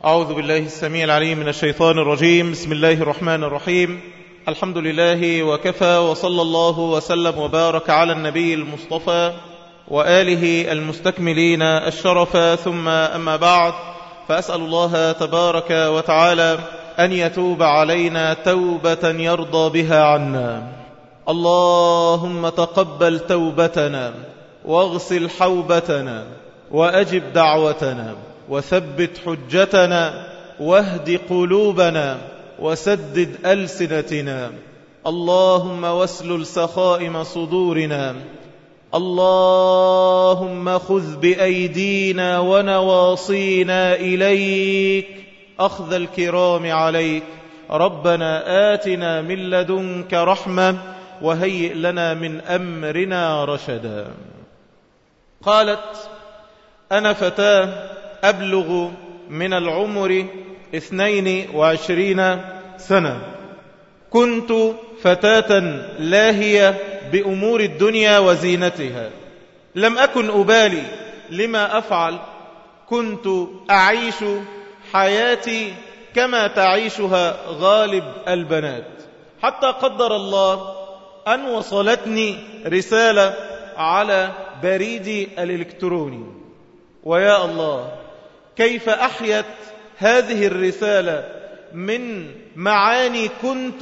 أعوذ بالله السميع العليم من الشيطان الرجيم بسم الله الرحمن الرحيم الحمد لله وكفى وصلى الله وسلم وبارك على النبي المصطفى وآله المستكملين الشرف ثم أما بعد فأسأل الله تبارك وتعالى أن يتوب علينا توبة يرضى بها عنا اللهم تقبل توبتنا واغسل حوبتنا وأجب دعوتنا وثبت حجتنا واهد قلوبنا وسدد ألسنتنا اللهم واسلل سخائم صدورنا اللهم خذ بأيدينا ونواصينا إليك أخذ الكرام عليك ربنا آتنا من لدنك رحمة وهيئ لنا من أمرنا رشدا قالت أنا فتاة أبلغ من العمر اثنين وعشرين سنة كنت فتاة لاهية بأمور الدنيا وزينتها لم أكن أبالي لما أفعل كنت أعيش حياتي كما تعيشها غالب البنات حتى قدر الله أن وصلتني رسالة على بريدي الإلكتروني ويا الله كيف أحيت هذه الرسالة من معاني كنت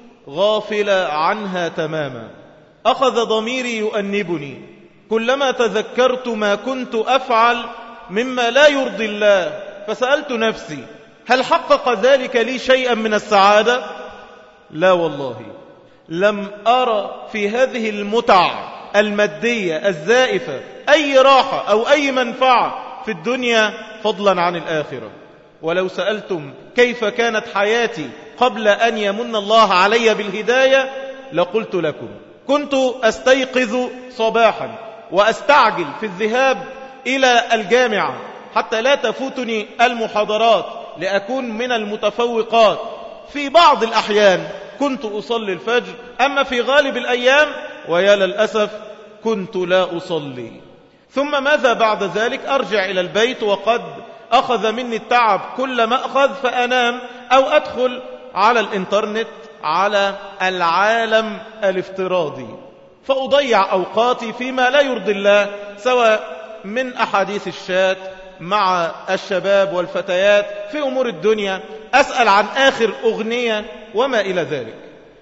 غافلة عنها تماما أخذ ضميري يؤنبني كلما تذكرت ما كنت أفعل مما لا يرضي الله فسألت نفسي هل حقق ذلك لي شيئا من السعادة؟ لا والله لم أرى في هذه المتع المادية الزائفة أي راحة أو أي منفعة في الدنيا فضلا عن الآخرة ولو سألتم كيف كانت حياتي قبل أن يمن الله علي بالهداية لقلت لكم كنت أستيقظ صباحا وأستعجل في الذهاب إلى الجامعة حتى لا تفوتني المحاضرات لأكون من المتفوقات في بعض الأحيان كنت أصلي الفجر أما في غالب الأيام ويا للأسف كنت لا أصلي ثم ماذا بعد ذلك أرجع إلى البيت وقد أخذ مني التعب كل ما أخذ فأنام أو أدخل على الإنترنت على العالم الافتراضي فأضيع أوقاتي فيما لا يرضي الله سواء من أحاديث الشات مع الشباب والفتيات في أمور الدنيا أسأل عن آخر أغنية وما إلى ذلك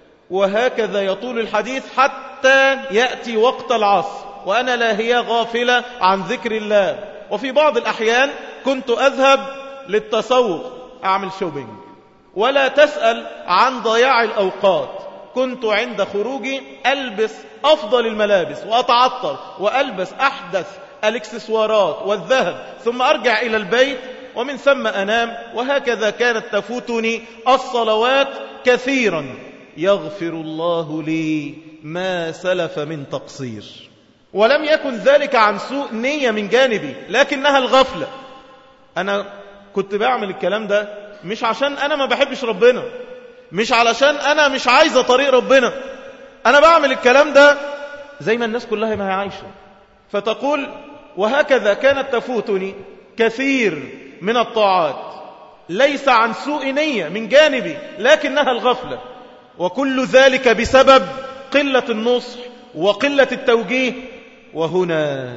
وهكذا يطول الحديث حتى يأتي وقت العصر وأنا لا هي غافلة عن ذكر الله وفي بعض الأحيان كنت أذهب للتسوق أعمل شوبينج ولا تسأل عن ضياع الأوقات كنت عند خروجي ألبس أفضل الملابس وأتعطر وألبس أحدث الاكسسوارات والذهب ثم أرجع إلى البيت ومن ثم أنام وهكذا كانت تفوتني الصلوات كثيرا يغفر الله لي ما سلف من تقصير ولم يكن ذلك عن سوء نية من جانبي لكنها الغفلة أنا كنت بعمل الكلام ده مش عشان أنا ما بحبش ربنا مش علشان أنا مش عايزة طريق ربنا أنا بعمل الكلام ده زي ما الناس كلها ما هي عايشة فتقول وهكذا كانت تفوتني كثير من الطاعات ليس عن سوء نية من جانبي لكنها الغفلة وكل ذلك بسبب قلة النصح وقلة التوجيه وهنا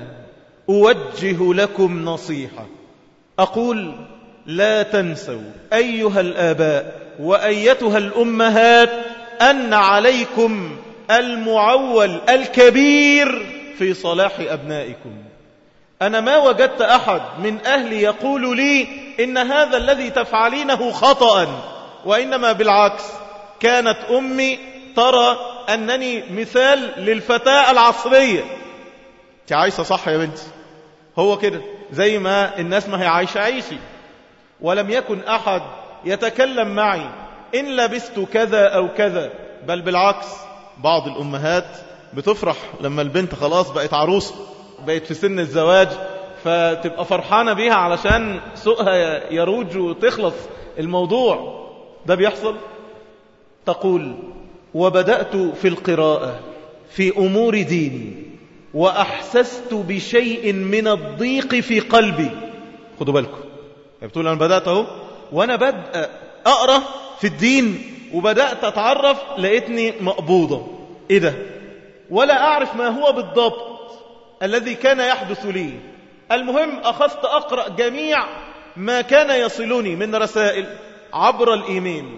أوجه لكم نصيحة أقول لا تنسوا أيها الآباء وأيتها الأمهات أن عليكم المعول الكبير في صلاح أبنائكم أنا ما وجدت أحد من أهلي يقول لي إن هذا الذي تفعلينه خطأ وإنما بالعكس كانت أمي ترى أنني مثال للفتاة العصرية انت عايشة صح يا بنتي هو كده زي ما الناس ما هي عايشة عيشي ولم يكن أحد يتكلم معي إن لبست كذا أو كذا بل بالعكس بعض الأمهات بتفرح لما البنت خلاص بقت عروسة بقت في سن الزواج فتبقى فرحانة بيها علشان سوقها يروج وتخلص الموضوع ده بيحصل تقول وبدأت في القراءة في أمور ديني وأحسست بشيء من الضيق في قلبي خدوا بالكم بتقول أنا بدأت أهو وأنا بدأ أقرأ في الدين وبدأت أتعرف لقيتني مقبوضة إيه ده ولا أعرف ما هو بالضبط الذي كان يحدث لي المهم أخذت أقرأ جميع ما كان يصلني من رسائل عبر الإيميل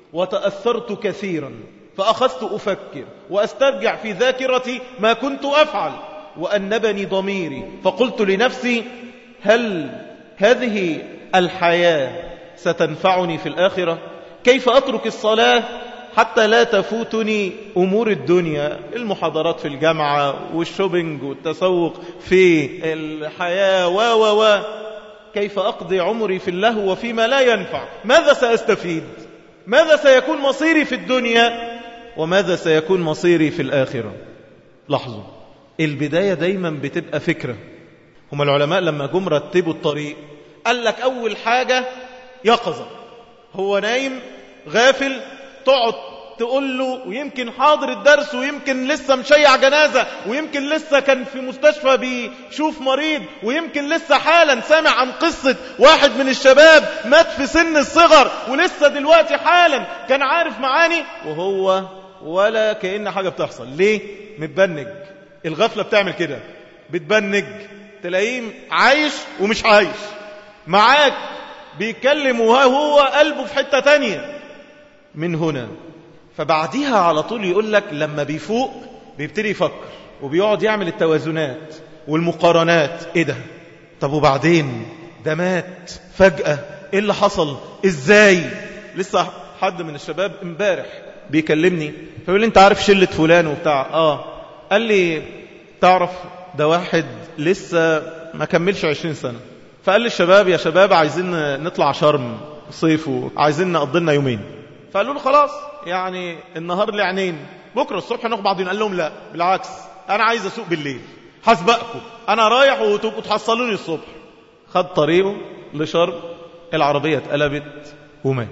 وتأثرت كثيرا فأخذت أفكر وأسترجع في ذاكرتي ما كنت أفعل وأنبني ضميري فقلت لنفسي هل هذه الحياة ستنفعني في الآخرة كيف أترك الصلاة حتى لا تفوتني أمور الدنيا المحاضرات في الجامعة والشوبينج والتسوق في الحياة و و و كيف أقضي عمري في اللهو وفيما لا ينفع ماذا سأستفيد ماذا سيكون مصيري في الدنيا وماذا سيكون مصيري في الآخرة لاحظوا البداية دايما بتبقى فكرة هم العلماء لما جم رتبوا الطريق قال لك أول حاجة يقظة هو نايم غافل تقعد تقول له ويمكن حاضر الدرس ويمكن لسه مشيع جنازة ويمكن لسه كان في مستشفى بيشوف مريض ويمكن لسه حالا سامع عن قصة واحد من الشباب مات في سن الصغر ولسه دلوقتي حالا كان عارف معاني وهو ولا كأن حاجة بتحصل ليه؟ متبنج الغفلة بتعمل كده بتبنج تلاقيه عايش ومش عايش معاك بيتكلم وهو قلبه في حتة تانية من هنا فبعديها على طول يقول لك لما بيفوق بيبتدي يفكر وبيقعد يعمل التوازنات والمقارنات ايه ده طب وبعدين ده مات فجأة ايه اللي حصل ازاي لسه حد من الشباب امبارح بيكلمني فيقول لي انت عارف شلة فلان وبتاع اه قال لي تعرف ده واحد لسه ما كملش عشرين سنة فقال لي الشباب يا شباب عايزين نطلع شرم صيف وعايزين نقضي لنا يومين فقالوا له خلاص يعني النهار لي عينين بكرة الصبح ناخد بعضين قال لهم لا بالعكس أنا عايز أسوق بالليل هسبقكم أنا رايح وتبقوا تحصلوني الصبح خد طريقه لشرم العربية اتقلبت ومات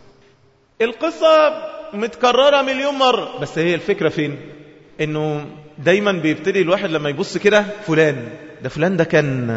القصة متكررة مليون مرة بس هي الفكرة فين انه دايما بيبتدي الواحد لما يبص كده فلان ده فلان ده كان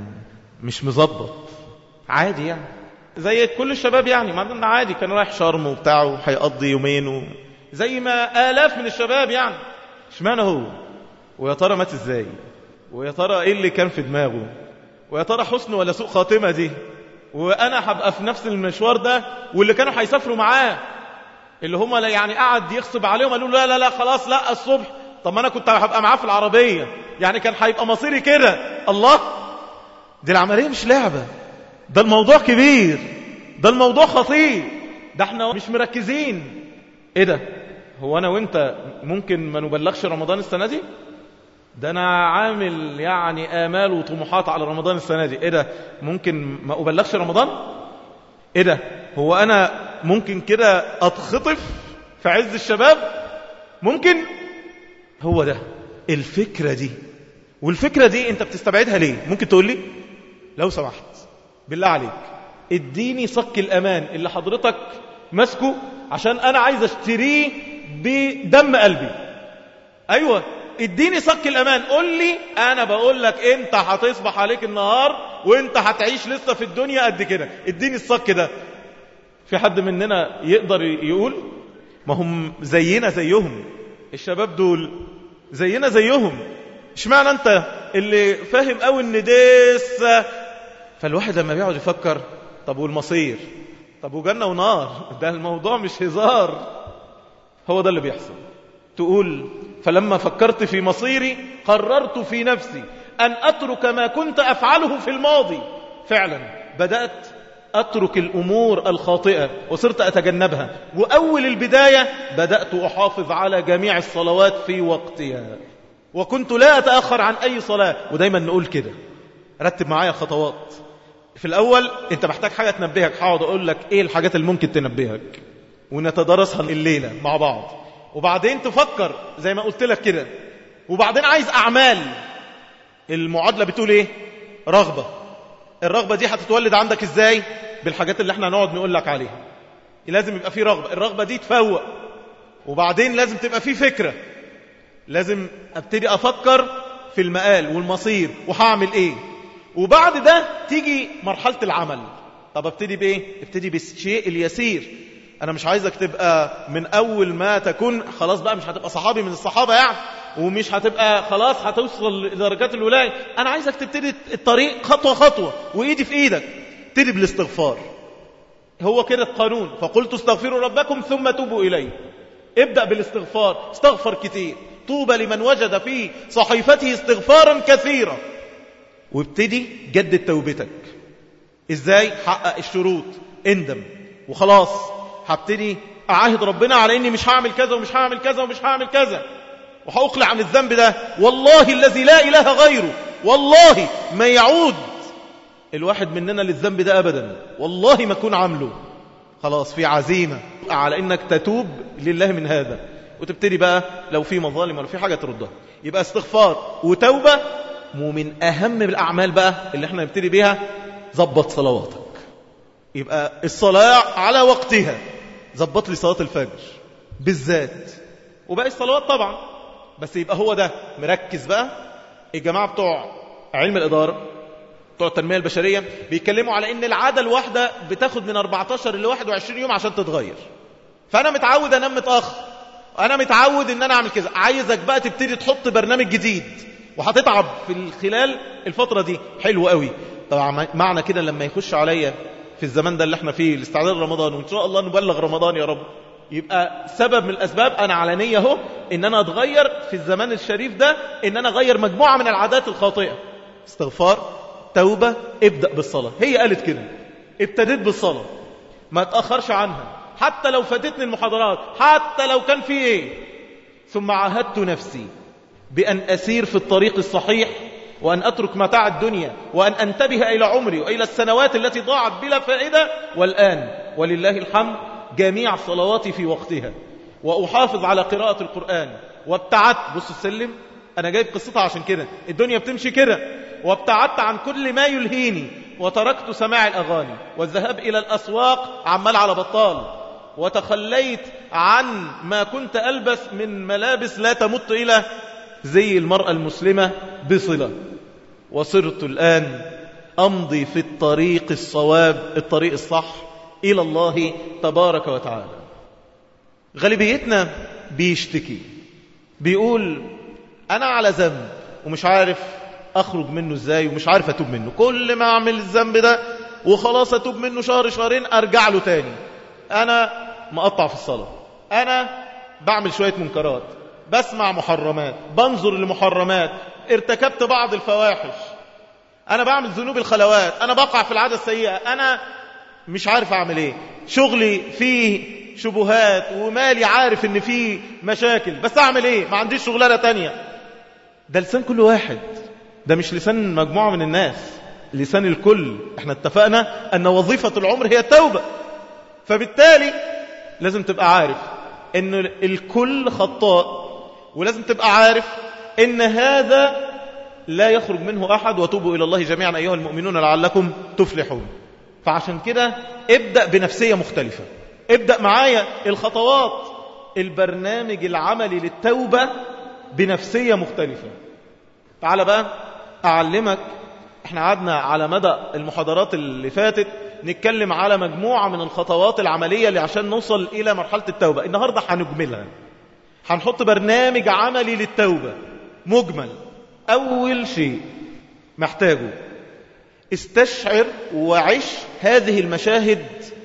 مش مظبط عادي يعني زي كل الشباب يعني ما عادي كان رايح شرم وبتاع وهيقضي يومين و... زي ما آلاف من الشباب يعني اشمعنى هو ويا ترى مات ازاي ويا ترى ايه اللي كان في دماغه ويا ترى حسن ولا سوء خاتمة دي وانا هبقى في نفس المشوار ده واللي كانوا هيسافروا معاه اللي هم يعني قعد يغصب عليهم قالوا لا لا لا خلاص لا الصبح طب ما انا كنت هبقى معاه في العربية يعني كان هيبقى مصيري كده الله دي العملية مش لعبة ده الموضوع كبير ده الموضوع خطير ده احنا مش مركزين ايه ده هو انا وانت ممكن ما نبلغش رمضان السنة دي ده انا عامل يعني امال وطموحات على رمضان السنة دي ايه ده ممكن ما ابلغش رمضان ايه ده هو انا ممكن كده اتخطف في عز الشباب ممكن هو ده الفكرة دي والفكرة دي انت بتستبعدها ليه ممكن تقول لي لو سمحت بالله عليك اديني صك الأمان اللي حضرتك ماسكه عشان أنا عايز اشتريه بدم قلبي أيوة اديني صك الأمان قول لي أنا بقول لك أنت هتصبح عليك النهار وأنت هتعيش لسه في الدنيا قد كده اديني الصك ده في حد مننا يقدر يقول ما هم زينا زيهم الشباب دول زينا زيهم اشمعنى انت اللي فاهم قوي ان ديس فالواحد لما بيقعد يفكر طب والمصير طب وجنة ونار ده الموضوع مش هزار هو ده اللي بيحصل تقول فلما فكرت في مصيري قررت في نفسي أن أترك ما كنت أفعله في الماضي فعلا بدأت أترك الأمور الخاطئة وصرت أتجنبها وأول البداية بدأت أحافظ على جميع الصلوات في وقتها وكنت لا أتأخر عن أي صلاة ودايما نقول كده رتب معايا خطوات في الأول أنت محتاج حاجة تنبهك هقعد أقول لك إيه الحاجات اللي ممكن تنبهك ونتدرسها الليلة مع بعض وبعدين تفكر زي ما قلت لك كده وبعدين عايز أعمال المعادلة بتقول إيه رغبة الرغبة دي هتتولد عندك إزاي بالحاجات اللي احنا نقعد نقول لك عليها لازم يبقى في رغبة الرغبة دي تفوق وبعدين لازم تبقى في فكرة لازم ابتدي افكر في المقال والمصير وهعمل ايه وبعد ده تيجي مرحلة العمل طب ابتدي بايه ابتدي بالشيء اليسير انا مش عايزك تبقى من اول ما تكون خلاص بقى مش هتبقى صحابي من الصحابة يعني ومش هتبقى خلاص هتوصل لدرجات الولاية انا عايزك تبتدي الطريق خطوة خطوة وايدي في ايدك ابتدي بالاستغفار هو كده القانون فقلت استغفروا ربكم ثم توبوا اليه ابدأ بالاستغفار استغفر كتير طوبى لمن وجد في صحيفته استغفارا كثيرا وابتدي جدد توبتك ازاي حقق الشروط اندم وخلاص هبتدي اعاهد ربنا على اني مش هعمل كذا ومش هعمل كذا ومش هعمل كذا وهأقلع عن الذنب ده والله الذي لا اله غيره والله ما يعود الواحد مننا للذنب ده ابدا والله ما كون عامله خلاص في عزيمة على انك تتوب لله من هذا وتبتدي بقى لو في مظالم ولا في حاجة تردها يبقى استغفار وتوبة ومن أهم الأعمال بقى اللي احنا نبتدي بيها ظبط صلواتك يبقى الصلاة على وقتها ظبط لي صلاة الفجر بالذات وباقي الصلوات طبعا بس يبقى هو ده مركز بقى الجماعة بتوع علم الإدارة بتوع التنمية البشرية بيتكلموا على ان العادة الواحدة بتاخد من 14 ل 21 يوم عشان تتغير فأنا متعود أنام متأخر أنا متعود أن أنا أعمل كذا عايزك بقى تبتدي تحط برنامج جديد وهتتعب في خلال الفترة دي حلو قوي طبعا معنى كده لما يخش عليا في الزمان ده اللي احنا فيه الاستعداد رمضان وإن شاء الله نبلغ رمضان يا رب يبقى سبب من الأسباب أنا على نية اهو إن أنا أتغير في الزمان الشريف ده إن أنا أغير مجموعة من العادات الخاطئة استغفار توبة ابدأ بالصلاة هي قالت كده ابتديت بالصلاة ما تأخرش عنها حتى لو فاتتني المحاضرات حتى لو كان في ايه ثم عاهدت نفسي بأن أسير في الطريق الصحيح وأن أترك متاع الدنيا وأن أنتبه إلى عمري وإلى السنوات التي ضاعت بلا فائدة والآن ولله الحمد جميع صلواتي في وقتها وأحافظ على قراءة القرآن وابتعدت بص السلم أنا جايب قصتها عشان كده الدنيا بتمشي كده وابتعدت عن كل ما يلهيني وتركت سماع الأغاني والذهاب إلى الأسواق عمال على بطال وتخليت عن ما كنت ألبس من ملابس لا تمت إلى زي المرأة المسلمة بصلة وصرت الآن أمضي في الطريق الصواب الطريق الصح إلى الله تبارك وتعالى غالبيتنا بيشتكي بيقول أنا على ذنب ومش عارف أخرج منه إزاي ومش عارف أتوب منه كل ما أعمل الذنب ده وخلاص أتوب منه شهر شهرين أرجع له تاني أنا مقطع في الصلاة أنا بعمل شوية منكرات بسمع محرمات بنظر لمحرمات ارتكبت بعض الفواحش أنا بعمل ذنوب الخلوات أنا بقع في العادة السيئة أنا مش عارف أعمل إيه شغلي فيه شبهات ومالي عارف إن فيه مشاكل بس أعمل إيه ما عنديش شغلانة تانية ده لسان كل واحد ده مش لسان مجموعة من الناس لسان الكل احنا اتفقنا أن وظيفة العمر هي التوبة فبالتالي لازم تبقى عارف ان الكل خطاء ولازم تبقى عارف ان هذا لا يخرج منه أحد وتوبوا إلى الله جميعا أيها المؤمنون لعلكم تفلحون فعشان كده ابدأ بنفسية مختلفة ابدأ معايا الخطوات البرنامج العملي للتوبة بنفسية مختلفة تعال بقى أعلمك احنا قعدنا على مدى المحاضرات اللي فاتت نتكلم على مجموعة من الخطوات العملية اللي عشان نوصل إلى مرحلة التوبة النهاردة هنجملها هنحط برنامج عملي للتوبة مجمل أول شيء محتاجه استشعر وعش هذه المشاهد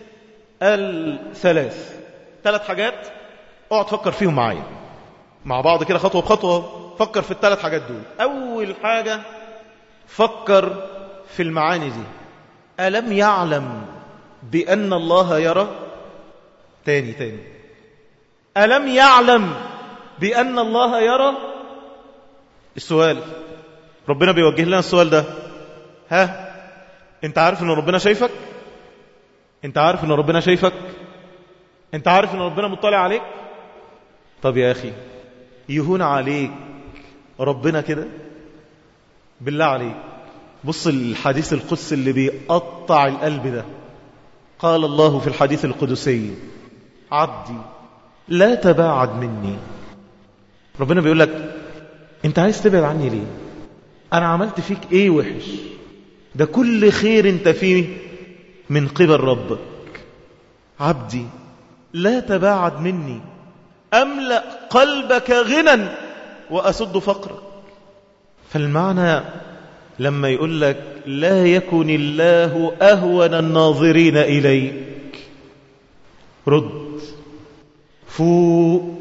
الثلاث ثلاث حاجات اقعد فكر فيهم معايا مع بعض كده خطوة بخطوة فكر في الثلاث حاجات دول أول حاجة فكر في المعاني دي ألم يعلم بأن الله يرى تاني تاني ألم يعلم بأن الله يرى السؤال ربنا بيوجه لنا السؤال ده ها انت عارف ان ربنا شايفك انت عارف ان ربنا شايفك انت عارف ان ربنا مطلع عليك طب يا اخي يهون عليك ربنا كده بالله عليك بص الحديث القدس اللي بيقطع القلب ده قال الله في الحديث القدسي عبدي لا تباعد مني ربنا بيقول لك انت عايز تبعد عني ليه انا عملت فيك ايه وحش ده كل خير انت فيه من قبل ربك عبدي لا تباعد مني أملأ قلبك غنى وأسد فقرك فالمعنى لما يقول لك لا يكن الله أهون الناظرين إليك رد فوق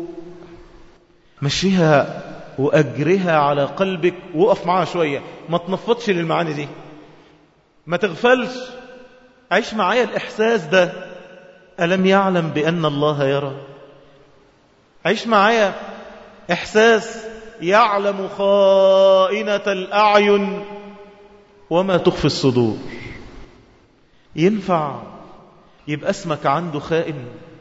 مشيها وأجرها على قلبك وقف معها شوية ما تنفضش للمعاني دي ما تغفلش عيش معايا الإحساس ده ألم يعلم بأن الله يرى عيش معايا إحساس يعلم خائنة الأعين وما تخفي الصدور ينفع يبقى اسمك عنده خائن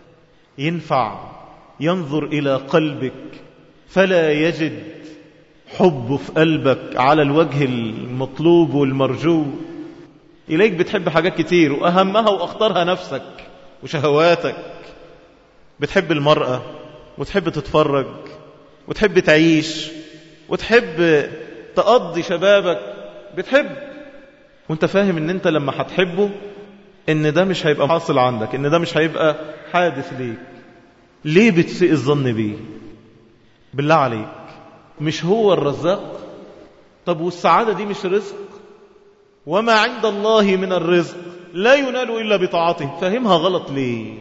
ينفع ينظر إلى قلبك فلا يجد حبه في قلبك على الوجه المطلوب والمرجو إليك بتحب حاجات كتير وأهمها وأخطرها نفسك وشهواتك بتحب المرأة وتحب تتفرج وتحب تعيش وتحب تقضي شبابك بتحب وانت فاهم ان انت لما هتحبه ان ده مش هيبقى حاصل عندك ان ده مش هيبقى حادث ليك ليه بتسيء الظن بيه بالله عليك مش هو الرزاق طب والسعادة دي مش رزق وما عند الله من الرزق لا ينال إلا بطاعته فهمها غلط ليه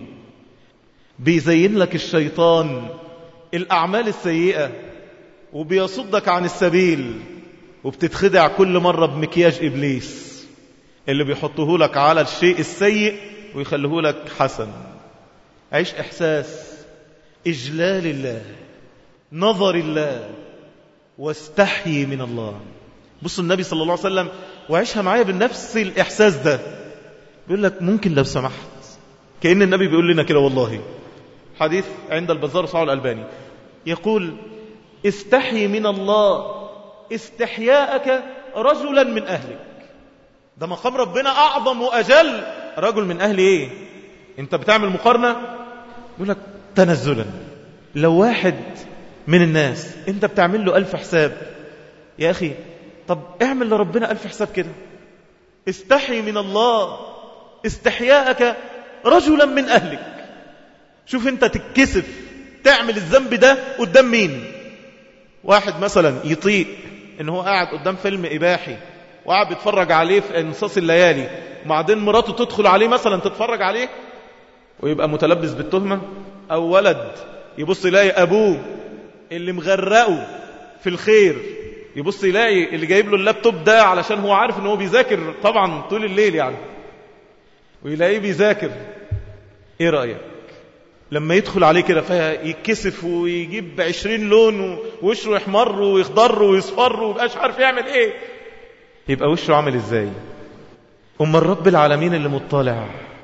بيزين لك الشيطان الأعمال السيئة وبيصدك عن السبيل وبتتخدع كل مرة بمكياج إبليس اللي بيحطه لك على الشيء السيء ويخليه لك حسن عيش إحساس إجلال الله نظر الله واستحيي من الله بص النبي صلى الله عليه وسلم وعيشها معايا بنفس الإحساس ده بيقول لك ممكن لو سمحت كأن النبي بيقول لنا كده والله حديث عند البزار صعب الألباني يقول استحي من الله استحياءك رجلا من أهلك ده مقام ربنا أعظم وأجل رجل من أهل إيه أنت بتعمل مقارنة يقول لك تنزلا لو واحد من الناس أنت بتعمل له ألف حساب يا أخي طب اعمل لربنا ألف حساب كده استحي من الله استحياءك رجلا من أهلك شوف أنت تتكسف تعمل الذنب ده قدام مين واحد مثلا يطيق ان هو قاعد قدام فيلم إباحي وقاعد بيتفرج عليه في انصاص الليالي وبعدين مراته تدخل عليه مثلا تتفرج عليه ويبقى متلبس بالتهمة أو ولد يبص يلاقي أبوه اللي مغرقه في الخير يبص يلاقي اللي جايب له اللابتوب ده علشان هو عارف ان هو بيذاكر طبعا طول الليل يعني ويلاقيه بيذاكر ايه رأيك لما يدخل عليه كده فيتكسف ويجيب عشرين لون ووشه يحمر ويخضر ويصفر ويبقاش عارف يعمل ايه يبقى وشه عامل ازاي أما الرب العالمين اللي مطلع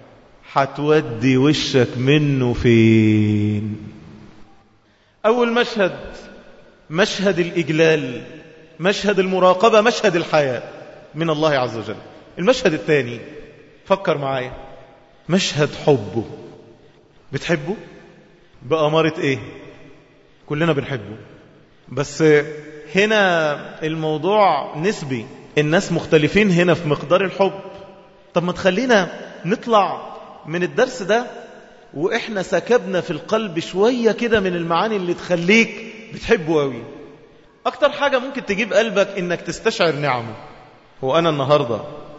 هتودي وشك منه فين أول مشهد مشهد الإجلال مشهد المراقبة مشهد الحياة من الله عز وجل المشهد الثاني فكر معايا مشهد حبه بتحبه بأمارة ايه كلنا بنحبه بس هنا الموضوع نسبي الناس مختلفين هنا في مقدار الحب طب ما تخلينا نطلع من الدرس ده وإحنا سكبنا في القلب شوية كده من المعاني اللي تخليك بتحبه قوي أكتر حاجة ممكن تجيب قلبك إنك تستشعر نعمه هو أنا النهاردة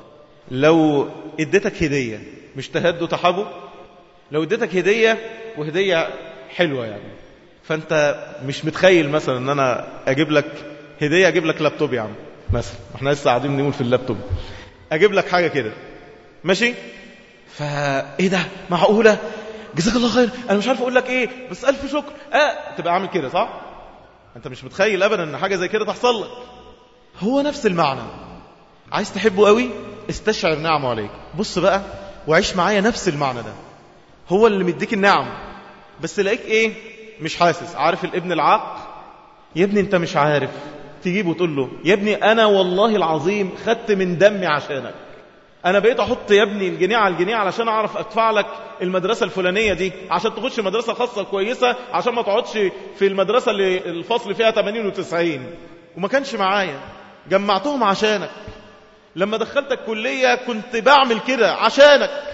لو اديتك هدية مش تهدوا تحبه لو اديتك هدية وهدية حلوة يعني فأنت مش متخيل مثلا أن أنا أجيب لك هدية أجيب لك لابتوب يا عم مثلا احنا لسه قاعدين نقول في اللابتوب أجيب لك حاجة كده ماشي فايه ده معقولة جزاك الله خير انا مش عارف اقول لك ايه بس الف شكر اه تبقى عامل كده صح انت مش متخيل ابدا ان حاجة زي كده تحصل لك هو نفس المعنى عايز تحبه قوي استشعر نعمه عليك بص بقى وعيش معايا نفس المعنى ده هو اللي مديك النعم بس لاقيك ايه مش حاسس عارف الابن العاق يا ابني انت مش عارف تجيبه وتقول له يا ابني انا والله العظيم خدت من دمي عشانك انا بقيت احط يا ابني الجنيه على الجنيه علشان اعرف ادفع لك المدرسه الفلانيه دي عشان تخش مدرسه خاصه كويسه عشان ما تقعدش في المدرسه اللي الفصل فيها 80 و90 وما كانش معايا جمعتهم عشانك لما دخلتك كليه كنت بعمل كده عشانك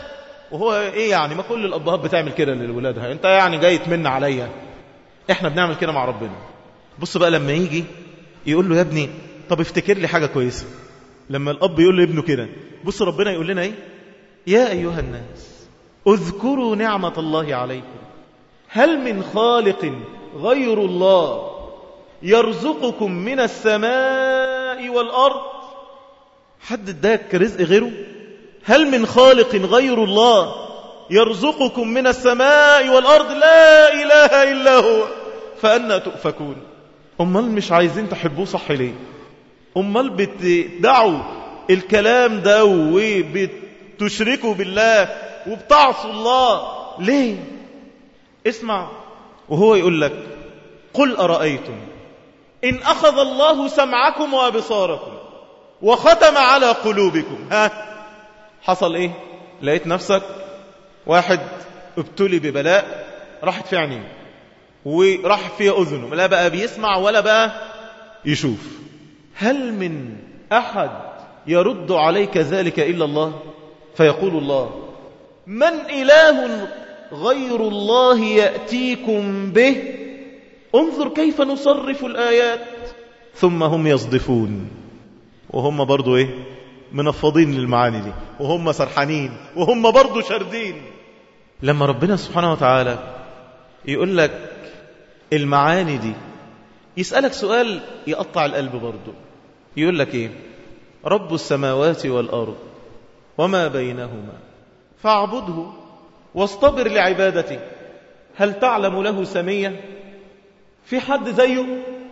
وهو ايه يعني ما كل الابهات بتعمل كده لولادها انت يعني جاي تمن عليا احنا بنعمل كده مع ربنا بص بقى لما يجي يقول له يا ابني طب افتكر لي حاجة كويسة لما الاب يقول لابنه كده بص ربنا يقول لنا ايه يا ايها الناس اذكروا نعمة الله عليكم هل من خالق غير الله يرزقكم من السماء والأرض حد اداك رزق غيره هل من خالق غير الله يرزقكم من السماء والأرض لا إله إلا هو فأنا تؤفكون أمال مش عايزين تحبوه صح ليه أمال بتدعوا الكلام ده وبتشركوا بالله وبتعصوا الله ليه اسمع وهو يقول لك قل أرأيتم إن أخذ الله سمعكم وأبصاركم وختم على قلوبكم ها حصل إيه لقيت نفسك واحد ابتلي ببلاء راحت في عينيه وراح في أذنه لا بقى بيسمع ولا بقى يشوف هل من أحد يرد عليك ذلك إلا الله فيقول الله من إله غير الله يأتيكم به انظر كيف نصرف الآيات ثم هم يصدفون وهم برضو ايه منفضين للمعاني دي وهم سرحانين وهم برضو شاردين لما ربنا سبحانه وتعالى يقول لك المعاني دي يسألك سؤال يقطع القلب برضو يقول لك ايه رب السماوات والأرض وما بينهما فاعبده واصطبر لعبادته هل تعلم له سمية في حد زيه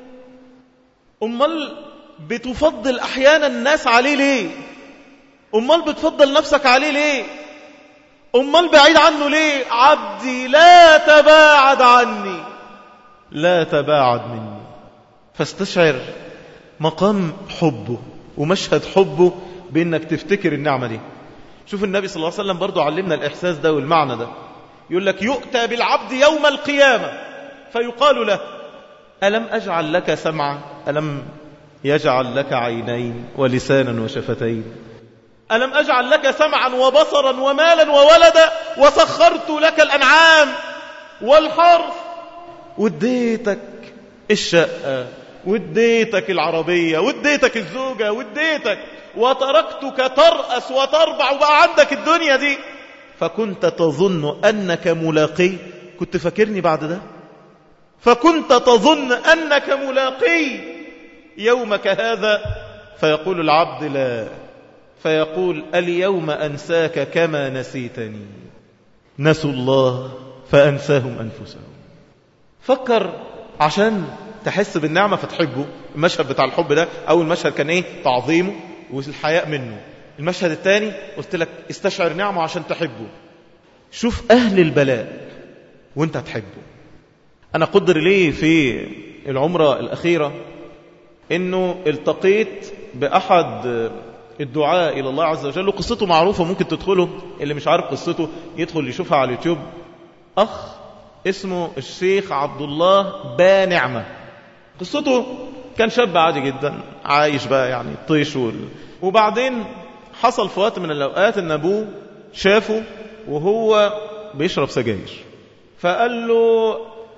أمال بتفضل أحيانا الناس عليه ليه أمال بتفضل نفسك عليه ليه أمال بعيد عنه ليه عبدي لا تباعد عني لا تباعد مني فاستشعر مقام حبه ومشهد حبه بأنك تفتكر النعمة دي شوف النبي صلى الله عليه وسلم برضو علمنا الإحساس ده والمعنى ده يقول لك يؤتى بالعبد يوم القيامة فيقال له ألم أجعل لك سمعا ألم يجعل لك عينين ولسانا وشفتين ألم أجعل لك سمعا وبصرا ومالا وولدا وسخرت لك الأنعام والحرث واديتك الشقة واديتك العربية واديتك الزوجة واديتك وتركتك ترأس وتربع وبقى عندك الدنيا دي فكنت تظن أنك ملاقي كنت فاكرني بعد ده فكنت تظن أنك ملاقي يومك هذا فيقول العبد لا فيقول اليوم أنساك كما نسيتني نسوا الله فأنساهم أنفسهم فكر عشان تحس بالنعمة فتحبه المشهد بتاع الحب ده أول مشهد كان إيه تعظيمه والحياء منه المشهد الثاني قلت لك استشعر نعمه عشان تحبه شوف أهل البلاء وانت هتحبه أنا قدر ليه في العمرة الأخيرة أنه التقيت بأحد الدعاء إلى الله عز وجل قصته معروفة ممكن تدخله اللي مش عارف قصته يدخل يشوفها على اليوتيوب أخ اسمه الشيخ عبد الله با نعمة قصته كان شاب عادي جدا عايش بقى يعني طيش وال... وبعدين حصل في وقت من الأوقات أن أبوه شافه وهو بيشرب سجاير فقال له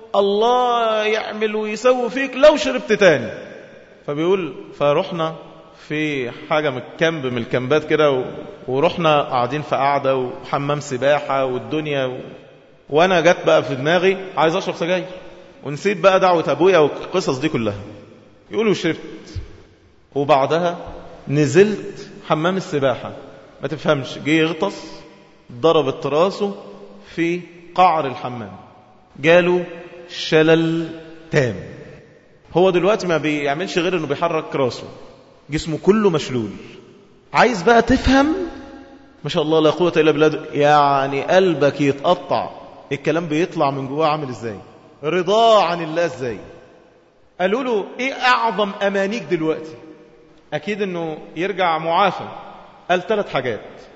الله يعمل ويسوي فيك لو شربت تاني فبيقول فرحنا في حاجة من الكامب من الكامبات كده و... ورحنا قاعدين في قعدة وحمام سباحة والدنيا و... وانا جت بقى في دماغي عايز اشرب سجاير ونسيت بقى دعوة ابويا والقصص دي كلها يقولوا شربت وبعدها نزلت حمام السباحة ما تفهمش جه يغطس ضربت راسه في قعر الحمام جاله شلل تام هو دلوقتي ما بيعملش غير انه بيحرك راسه جسمه كله مشلول عايز بقى تفهم ما شاء الله لا قوة إلا بالله يعني قلبك يتقطع الكلام بيطلع من جواه عامل ازاي رضا عن الله ازاي قالوا له ايه اعظم امانيك دلوقتي اكيد انه يرجع معافى قال ثلاث حاجات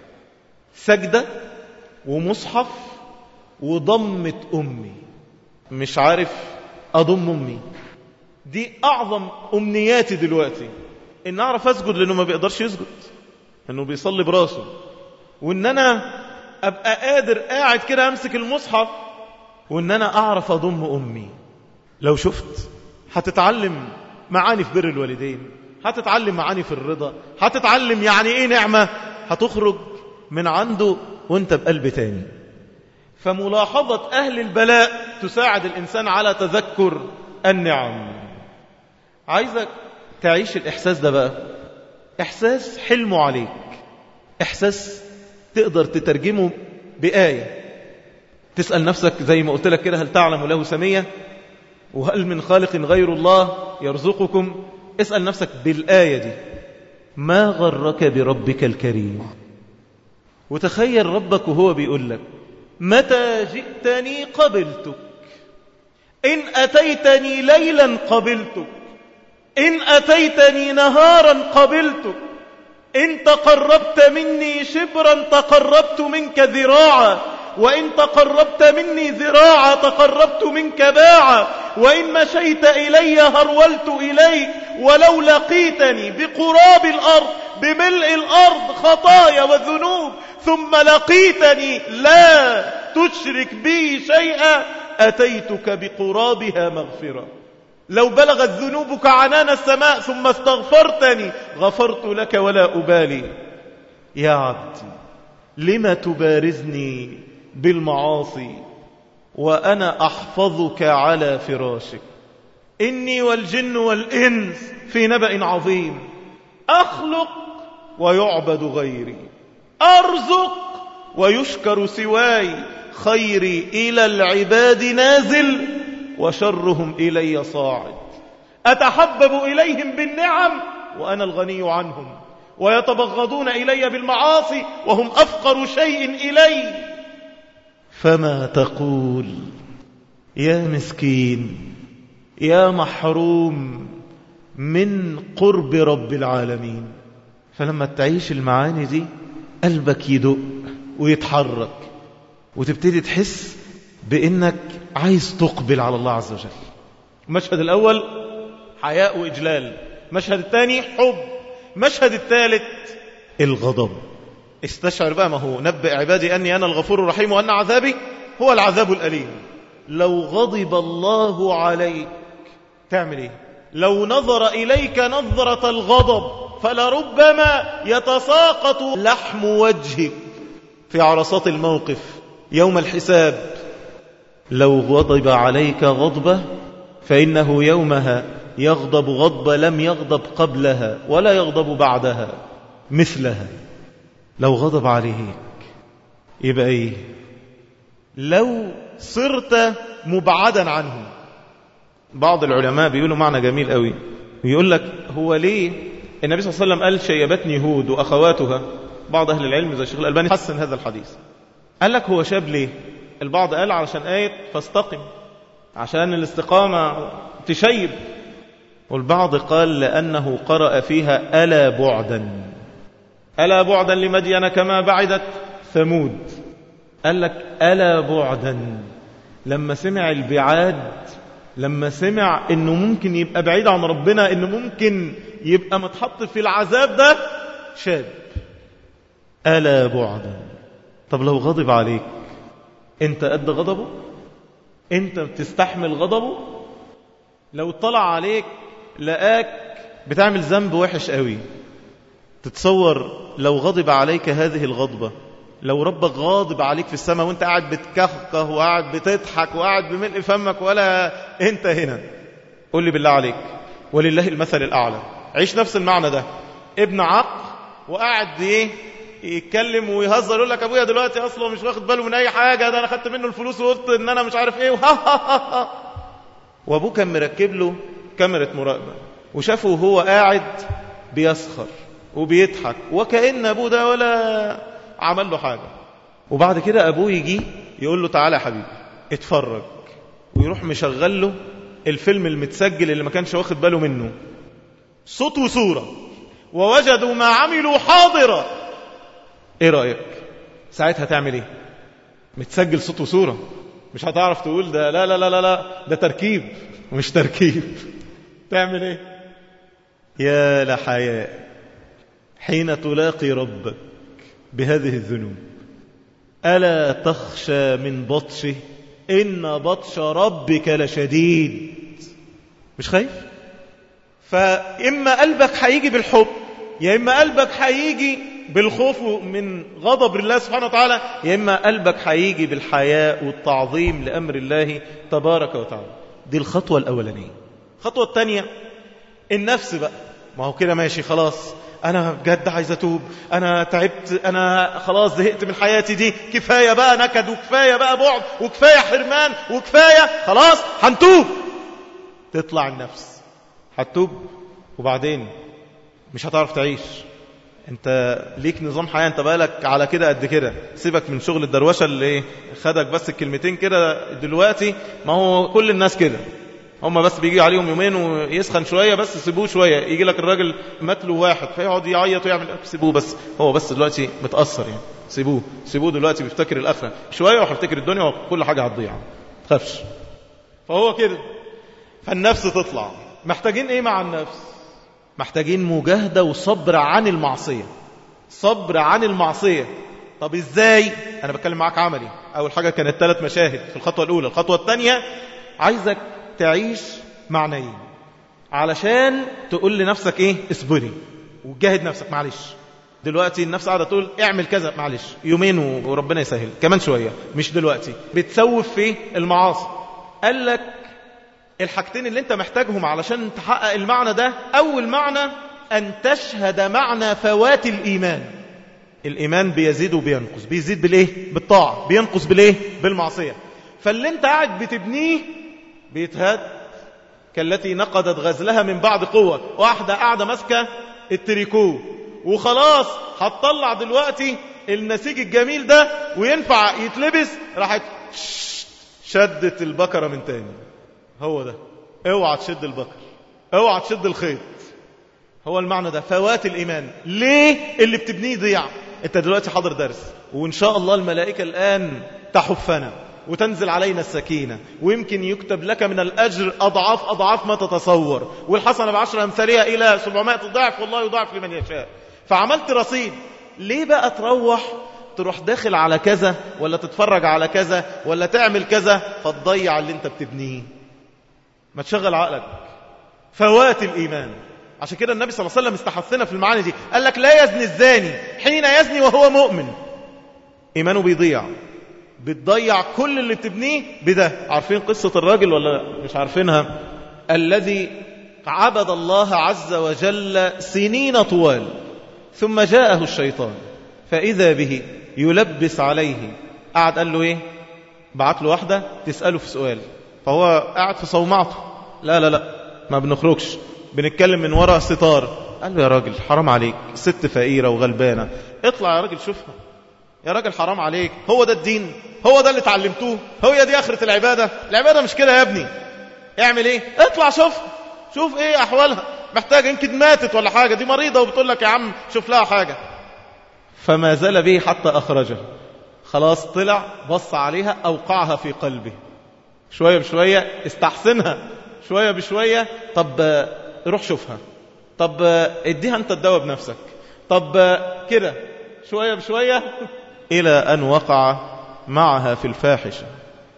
سجدة ومصحف وضمة امي مش عارف اضم امي دي اعظم امنياتي دلوقتي ان اعرف اسجد لانه ما بيقدرش يسجد انه بيصلي براسه وان انا أبقى قادر قاعد كده أمسك المصحف وإن أنا أعرف أضم أمي لو شفت هتتعلم معاني في بر الوالدين هتتعلم معاني في الرضا هتتعلم يعني إيه نعمة هتخرج من عنده وانت بقلب تاني فملاحظة أهل البلاء تساعد الإنسان على تذكر النعم عايزك تعيش الإحساس ده بقى إحساس حلمه عليك إحساس تقدر تترجمه بآية تسأل نفسك زي ما قلت لك كده هل تعلم له سمية وهل من خالق غير الله يرزقكم اسأل نفسك بالآية دي ما غرك بربك الكريم وتخيل ربك وهو بيقول لك متى جئتني قبلتك إن أتيتني ليلا قبلتك إن أتيتني نهارا قبلتك إن تقربت مني شبرا تقربت منك ذراعا وإن تقربت مني ذراعا تقربت منك باعا وإن مشيت إلي هرولت إليك ولو لقيتني بقراب الأرض بملء الأرض خطايا وذنوب ثم لقيتني لا تشرك بي شيئا أتيتك بقرابها مغفرة لو بلغت ذنوبك عنان السماء ثم استغفرتني غفرت لك ولا أبالي يا عبدي لم تبارزني بالمعاصي وأنا أحفظك على فراشك إني والجن والإنس في نبأ عظيم أخلق ويعبد غيري أرزق ويشكر سواي خيري إلى العباد نازل وشرهم إلي صاعد أتحبب إليهم بالنعم وأنا الغني عنهم ويتبغضون إلي بالمعاصي وهم أفقر شيء إلي فما تقول يا مسكين يا محروم من قرب رب العالمين فلما تعيش المعاني دي قلبك يدق ويتحرك وتبتدي تحس بأنك عايز تقبل على الله عز وجل المشهد الأول حياء وإجلال المشهد الثاني حب المشهد الثالث الغضب استشعر بقى ما هو نبئ عبادي أني أنا الغفور الرحيم وأن عذابي هو العذاب الأليم لو غضب الله عليك تعمل ايه لو نظر إليك نظرة الغضب فلربما يتساقط لحم وجهك في عرصات الموقف يوم الحساب لو غضب عليك غضبة فإنه يومها يغضب غضبة لم يغضب قبلها ولا يغضب بعدها مثلها لو غضب عليك يبقى ايه لو صرت مبعدا عنه بعض العلماء بيقولوا معنى جميل قوي يقول لك هو ليه النبي صلى الله عليه وسلم قال شيبتني هود وأخواتها بعض أهل العلم زي الشيخ الألباني حسن هذا الحديث قال لك هو شاب ليه البعض قال علشان آية فاستقم عشان الاستقامة تشيب والبعض قال لأنه قرأ فيها ألا بعدا ألا بعدا لمدين كما بعدت ثمود قال لك ألا بعدا لما سمع البعاد لما سمع انه ممكن يبقى بعيد عن ربنا انه ممكن يبقى متحط في العذاب ده شاب ألا بعدا طب لو غضب عليك انت قد غضبه انت بتستحمل غضبه لو طلع عليك لقاك بتعمل ذنب وحش قوي تتصور لو غضب عليك هذه الغضبة لو ربك غاضب عليك في السماء وانت قاعد بتكهكه وقاعد بتضحك وقاعد بملء فمك ولا انت هنا قول لي بالله عليك ولله المثل الأعلى عيش نفس المعنى ده ابن عق وقاعد ايه يتكلم ويهزر يقول لك ابويا دلوقتي اصلا مش واخد باله من اي حاجه ده انا خدت منه الفلوس وقلت ان انا مش عارف ايه وابوه كان مركب له كاميرا مراقبه وشافه وهو قاعد بيسخر وبيضحك وكأن ابوه ده ولا عمل له حاجه وبعد كده ابوه يجي يقول له تعالى يا حبيبي اتفرج ويروح مشغل له الفيلم المتسجل اللي ما كانش واخد باله منه صوت وصوره ووجدوا ما عملوا حاضرا ايه رأيك ساعتها تعمل ايه متسجل صوت وصورة مش هتعرف تقول ده لا لا لا لا لا ده تركيب مش تركيب تعمل ايه يا لحياء حين تلاقي ربك بهذه الذنوب ألا تخشى من بطشه إن بطش ربك لشديد مش خايف فإما قلبك هيجي بالحب يا إما قلبك هيجي بالخوف من غضب الله سبحانه وتعالى يا إما قلبك هيجي بالحياء والتعظيم لأمر الله تبارك وتعالى دي الخطوة الأولانية الخطوة الثانية النفس بقى ما هو كده ماشي خلاص أنا بجد عايز أتوب أنا تعبت أنا خلاص زهقت من حياتي دي كفاية بقى نكد وكفاية بقى بعد وكفاية حرمان وكفاية خلاص هنتوب تطلع النفس هتتوب وبعدين مش هتعرف تعيش انت ليك نظام حياة انت بقالك على كده قد كده سيبك من شغل الدروشة اللي خدك بس الكلمتين كده دلوقتي ما هو كل الناس كده هم بس بيجي عليهم يومين ويسخن شوية بس سيبوه شوية يجي لك الراجل مات له واحد فيقعد يعيط ويعمل سيبوه بس هو بس دلوقتي متأثر يعني سيبوه سيبوه دلوقتي بيفتكر الآخرة شوية وهيفتكر الدنيا وكل حاجة هتضيع تخافش فهو كده فالنفس تطلع محتاجين ايه مع النفس محتاجين مجاهدة وصبر عن المعصية صبر عن المعصية طب ازاي انا بتكلم معاك عملي اول حاجة كانت ثلاث مشاهد في الخطوة الاولى الخطوة الثانية عايزك تعيش معنيين علشان تقول لنفسك ايه اصبري وجاهد نفسك معلش دلوقتي النفس قاعدة تقول اعمل كذا معلش يومين وربنا يسهل كمان شوية مش دلوقتي بتسوف في المعاصي قال لك الحاجتين اللي انت محتاجهم علشان تحقق المعنى ده اول معنى ان تشهد معنى فوات الايمان الايمان بيزيد وبينقص بيزيد بالايه بالطاعه بينقص بالايه بالمعصيه فاللي انت قاعد بتبنيه بيتهد كالتي نقضت غزلها من بعد قوه واحده قاعده ماسكه التريكو وخلاص هتطلع دلوقتي النسيج الجميل ده وينفع يتلبس راحت شدت البكره من تاني هو ده اوعى تشد البكر اوعى تشد الخيط هو المعنى ده فوات الإيمان ليه اللي بتبنيه ضيع انت دلوقتي حاضر درس وإن شاء الله الملائكة الآن تحفنا وتنزل علينا السكينة ويمكن يكتب لك من الأجر أضعاف أضعاف ما تتصور والحسنة بعشر أمثالها إلى 700 ضعف والله يضاعف لمن يشاء فعملت رصيد ليه بقى تروح تروح داخل على كذا ولا تتفرج على كذا ولا تعمل كذا فتضيع اللي انت بتبنيه ما تشغل عقلك فوات الإيمان عشان كده النبي صلى الله عليه وسلم استحثنا في المعاني دي قال لك لا يزني الزاني حين يزني وهو مؤمن إيمانه بيضيع بتضيع كل اللي بتبنيه بده عارفين قصة الراجل ولا مش عارفينها الذي عبد الله عز وجل سنين طوال ثم جاءه الشيطان فإذا به يلبس عليه قعد قال له ايه بعت له واحدة تسأله في سؤال فهو قاعد في صومعته لا لا لا ما بنخرجش بنتكلم من وراء ستار قال له يا راجل حرام عليك ست فقيرة وغلبانة اطلع يا راجل شوفها يا راجل حرام عليك هو ده الدين هو ده اللي اتعلمتوه هو دي آخرة العبادة العبادة مش كده يا ابني اعمل ايه اطلع شوف شوف ايه احوالها محتاجة يمكن ماتت ولا حاجة دي مريضة وبتقول لك يا عم شوف لها حاجة فما زال به حتى أخرجه خلاص طلع بص عليها أوقعها في قلبه شوية بشوية استحسنها شوية بشوية طب روح شوفها طب اديها انت الدواء بنفسك طب كده شوية بشوية إلى أن وقع معها في الفاحشة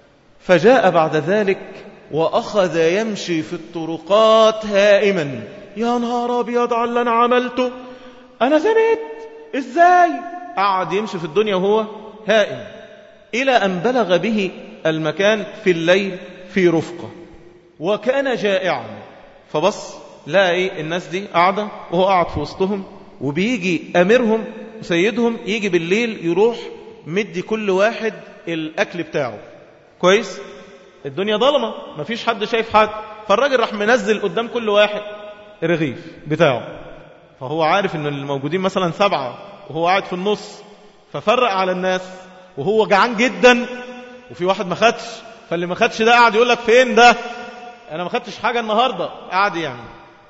فجاء بعد ذلك وأخذ يمشي في الطرقات هائما يا نهار أبيض على اللي أنا عملته أنا زنيت إزاي قعد يمشي في الدنيا وهو هائم إلى أن بلغ به المكان في الليل في رفقة وكان جائعا فبص لا ايه الناس دي قاعدة وهو قاعد في وسطهم وبيجي أميرهم سيدهم يجي بالليل يروح مدي كل واحد الأكل بتاعه كويس الدنيا ظلمة مفيش حد شايف حد فالراجل راح منزل قدام كل واحد رغيف بتاعه فهو عارف ان الموجودين مثلا سبعة وهو قاعد في النص ففرق على الناس وهو جعان جدا وفي واحد ما خدش فاللي ما خدش ده قاعد يقول لك فين ده انا ما خدتش حاجة النهاردة قاعد يعني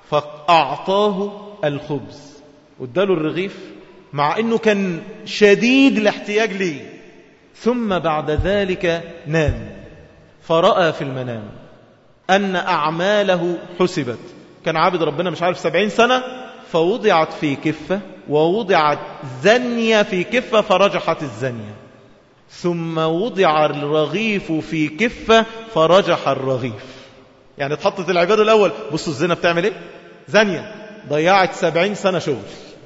فأعطاه الخبز واداله الرغيف مع انه كان شديد الاحتياج ليه ثم بعد ذلك نام فرأى في المنام أن أعماله حسبت كان عابد ربنا مش عارف سبعين سنة فوضعت في كفة ووضعت زنية في كفة فرجحت الزنية ثم وضع الرغيف في كفة فرجح الرغيف يعني اتحطت العبادة الأول بصوا الزنا بتعمل ايه زانية ضيعت سبعين سنة شغل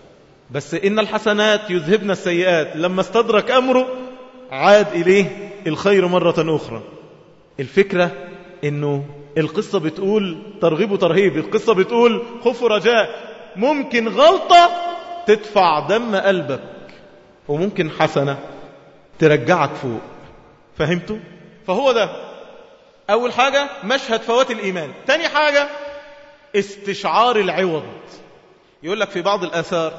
بس إن الحسنات يذهبن السيئات لما استدرك أمره عاد إليه الخير مرة أخرى الفكرة إنه القصة بتقول ترغيب وترهيب القصة بتقول خوف ورجاء ممكن غلطة تدفع دم قلبك وممكن حسنة ترجعك فوق فهمتوا؟ فهو ده أول حاجة مشهد فوات الإيمان تاني حاجة استشعار العوض يقول لك في بعض الآثار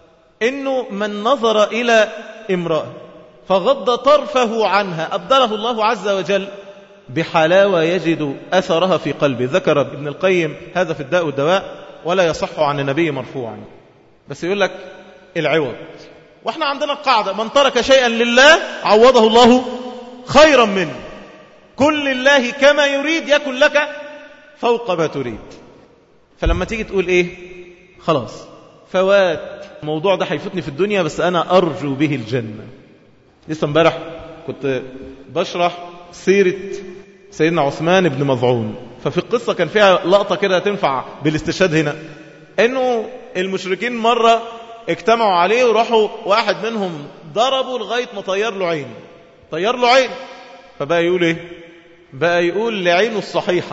إنه من نظر إلى امرأة فغض طرفه عنها أبدله الله عز وجل بحلاوة يجد أثرها في قلبه ذكر ابن القيم هذا في الداء والدواء ولا يصح عن النبي مرفوعا بس يقول لك العوض واحنا عندنا القاعدة من ترك شيئا لله عوضه الله خيرا منه كل الله كما يريد يكن لك فوق ما تريد فلما تيجي تقول ايه خلاص فوات الموضوع ده هيفوتني في الدنيا بس انا ارجو به الجنة لسه امبارح كنت بشرح سيرة سيدنا عثمان بن مظعون ففي القصة كان فيها لقطة كده تنفع بالاستشهاد هنا انه المشركين مرة اجتمعوا عليه وراحوا واحد منهم ضربوا لغاية ما طير له عين طير له عين فبقى يقول ايه بقى يقول لعينه الصحيحة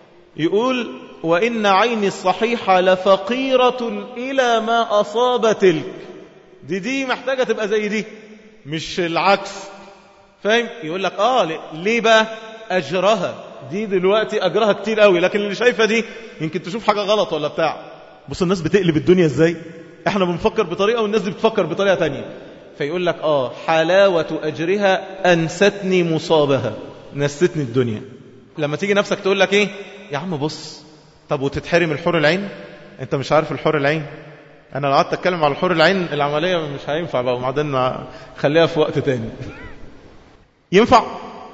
يقول وإن عيني الصحيحة لفقيرة إلى ما أصاب تلك دي دي محتاجة تبقى زي دي مش العكس فاهم يقول لك آه ليه بقى أجرها دي دلوقتي أجرها كتير قوي لكن اللي شايفة دي يمكن تشوف حاجة غلط ولا بتاع بص الناس بتقلب الدنيا ازاي احنا بنفكر بطريقة والناس دي بتفكر بطريقة تانية فيقول لك آه حلاوة أجرها أنستني مصابها نستني الدنيا لما تيجي نفسك تقول لك ايه يا عم بص طب وتتحرم الحور العين انت مش عارف الحور العين انا لو قعدت اتكلم على الحور العين العمليه مش هينفع بقى وبعدين خليها في وقت تاني ينفع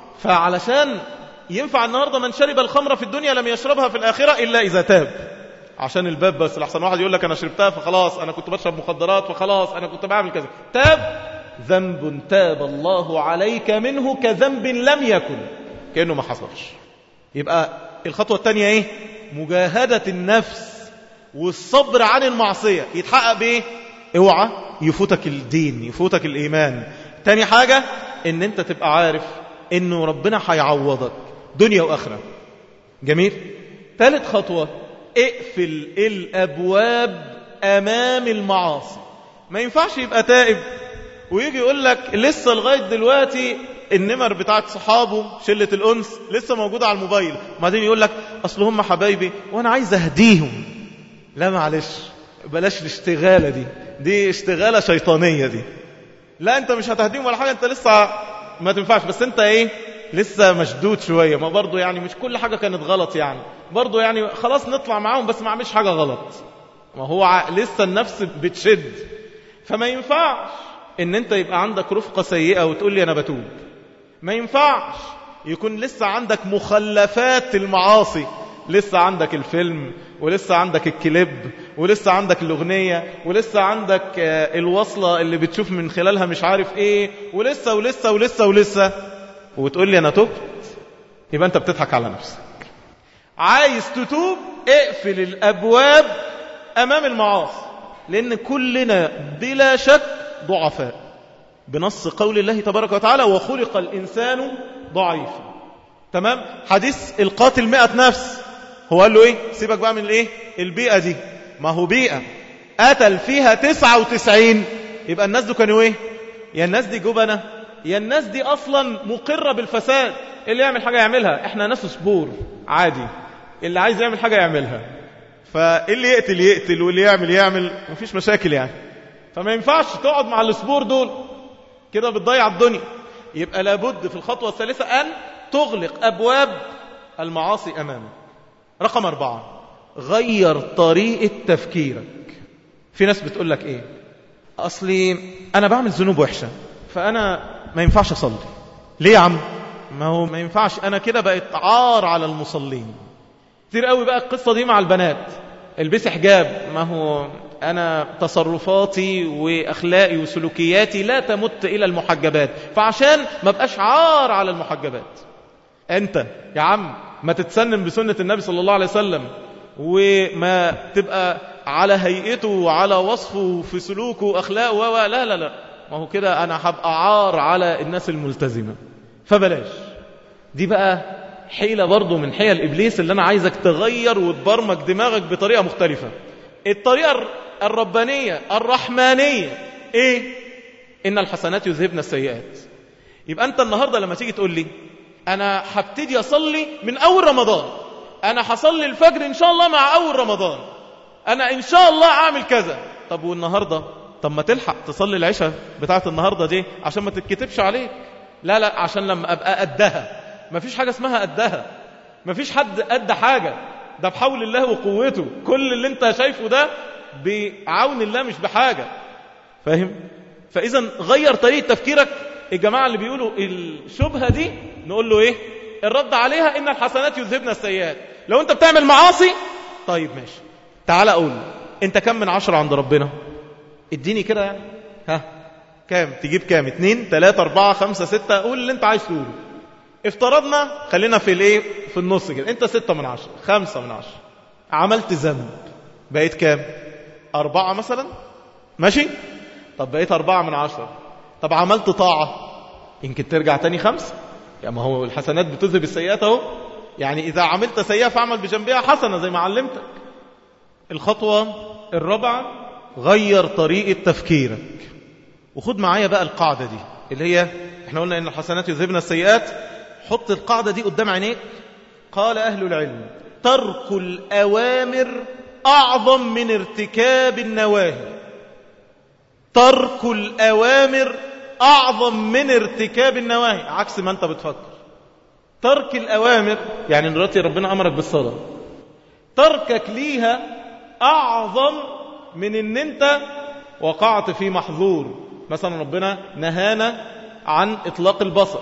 فعلشان ينفع النهارده من شرب الخمر في الدنيا لم يشربها في الاخره الا اذا تاب عشان الباب بس لحسن واحد يقول لك انا شربتها فخلاص انا كنت بشرب مخدرات فخلاص انا كنت بعمل كذا تاب ذنب تاب الله عليك منه كذنب لم يكن كانه ما حصلش يبقى الخطوه الثانيه ايه مجاهده النفس والصبر عن المعصيه يتحقق بايه اوعى يفوتك الدين يفوتك الايمان تاني حاجه ان انت تبقى عارف انه ربنا هيعوضك دنيا واخره جميل ثالث خطوه اقفل الابواب امام المعاصي ما ينفعش يبقى تائب ويجي يقول لك لسه لغايه دلوقتي النمر بتاعت صحابه شله الانس لسه موجوده على الموبايل وبعدين يقول لك اصل هم حبايبي وانا عايز اهديهم لا معلش بلاش الاشتغاله دي دي اشتغاله شيطانيه دي لا انت مش هتهديهم ولا حاجه انت لسه ما تنفعش بس انت ايه لسه مشدود شوية ما برضو يعني مش كل حاجة كانت غلط يعني برضو يعني خلاص نطلع معاهم بس ما عملش حاجة غلط ما هو لسه النفس بتشد فما ينفعش ان انت يبقى عندك رفقة سيئة وتقول لي انا بتوب ما ينفعش يكون لسه عندك مخلفات المعاصي لسه عندك الفيلم ولسه عندك الكليب ولسه عندك الأغنية ولسه عندك الوصلة اللي بتشوف من خلالها مش عارف ايه ولسه ولسه ولسه ولسه وتقول لي أنا تبت يبقى أنت بتضحك على نفسك عايز تتوب اقفل الأبواب أمام المعاصي لأن كلنا بلا شك ضعفاء بنص قول الله تبارك وتعالى وخلق الإنسان ضعيفا تمام حديث القاتل مئة نفس هو قال له ايه سيبك بقى من الايه البيئة دي ما هو بيئة قتل فيها تسعة وتسعين يبقى الناس دي كانوا ايه يا الناس دي جبنة يا الناس دي اصلا مقرة بالفساد اللي يعمل حاجة يعملها احنا ناس صبور عادي اللي عايز يعمل حاجة يعملها فاللي يقتل يقتل واللي يعمل يعمل مفيش مشاكل يعني فما ينفعش تقعد مع الصبور دول كده بتضيع الدنيا يبقى لابد في الخطوة الثالثة أن تغلق أبواب المعاصي أمامك رقم أربعة غير طريقة تفكيرك في ناس بتقول لك إيه أصلي أنا بعمل ذنوب وحشة فأنا ما ينفعش أصلي ليه يا عم ما هو ما ينفعش أنا كده بقيت عار على المصلين كتير قوي بقى القصة دي مع البنات البسي حجاب ما هو أنا تصرفاتي وأخلاقي وسلوكياتي لا تمت إلى المحجبات فعشان ما بقاش عار على المحجبات أنت يا عم ما تتسنن بسنة النبي صلى الله عليه وسلم وما تبقى على هيئته وعلى وصفه في سلوكه وأخلاقه و لا لا لا ما هو كده أنا هبقى عار على الناس الملتزمة فبلاش دي بقى حيلة برضو من حيل إبليس اللي أنا عايزك تغير وتبرمج دماغك بطريقة مختلفة الطريقة الربانية الرحمانية إيه؟ إن الحسنات يذهبن السيئات يبقى أنت النهاردة لما تيجي تقول لي أنا هبتدي أصلي من أول رمضان أنا هصلي الفجر إن شاء الله مع أول رمضان أنا إن شاء الله أعمل كذا طب والنهاردة طب ما تلحق تصلي العشاء بتاعت النهاردة دي عشان ما تتكتبش عليك لا لا عشان لما أبقى قدها ما فيش حاجة اسمها قدها ما فيش حد قد حاجة ده بحول الله وقوته كل اللي انت شايفه ده بعون الله مش بحاجة فاهم فإذا غير طريقة تفكيرك الجماعة اللي بيقولوا الشبهة دي نقول له ايه الرد عليها ان الحسنات يذهبن السيئات لو انت بتعمل معاصي طيب ماشي تعال اقول انت كم من عشرة عند ربنا اديني كده يعني ها كام تجيب كام اتنين تلاتة اربعة خمسة ستة قول اللي انت عايز تقوله افترضنا خلينا في الايه في النص كده انت ستة من عشرة خمسة من عشرة عملت ذنب بقيت كام أربعة مثلا ماشي طب بقيت أربعة من عشرة طب عملت طاعة يمكن ترجع تاني خمسة يعني ما هو الحسنات بتذهب السيئات اهو يعني إذا عملت سيئة فاعمل بجنبها حسنة زي ما علمتك الخطوة الرابعة غير طريقة تفكيرك وخد معايا بقى القاعدة دي اللي هي احنا قلنا ان الحسنات يذهبن السيئات حط القاعدة دي قدام عينيك قال أهل العلم ترك الأوامر أعظم من ارتكاب النواهي ترك الأوامر أعظم من ارتكاب النواهي عكس ما أنت بتفكر ترك الأوامر يعني دلوقتي ربنا أمرك بالصلاة تركك ليها أعظم من أن أنت وقعت في محظور مثلا ربنا نهانا عن إطلاق البصر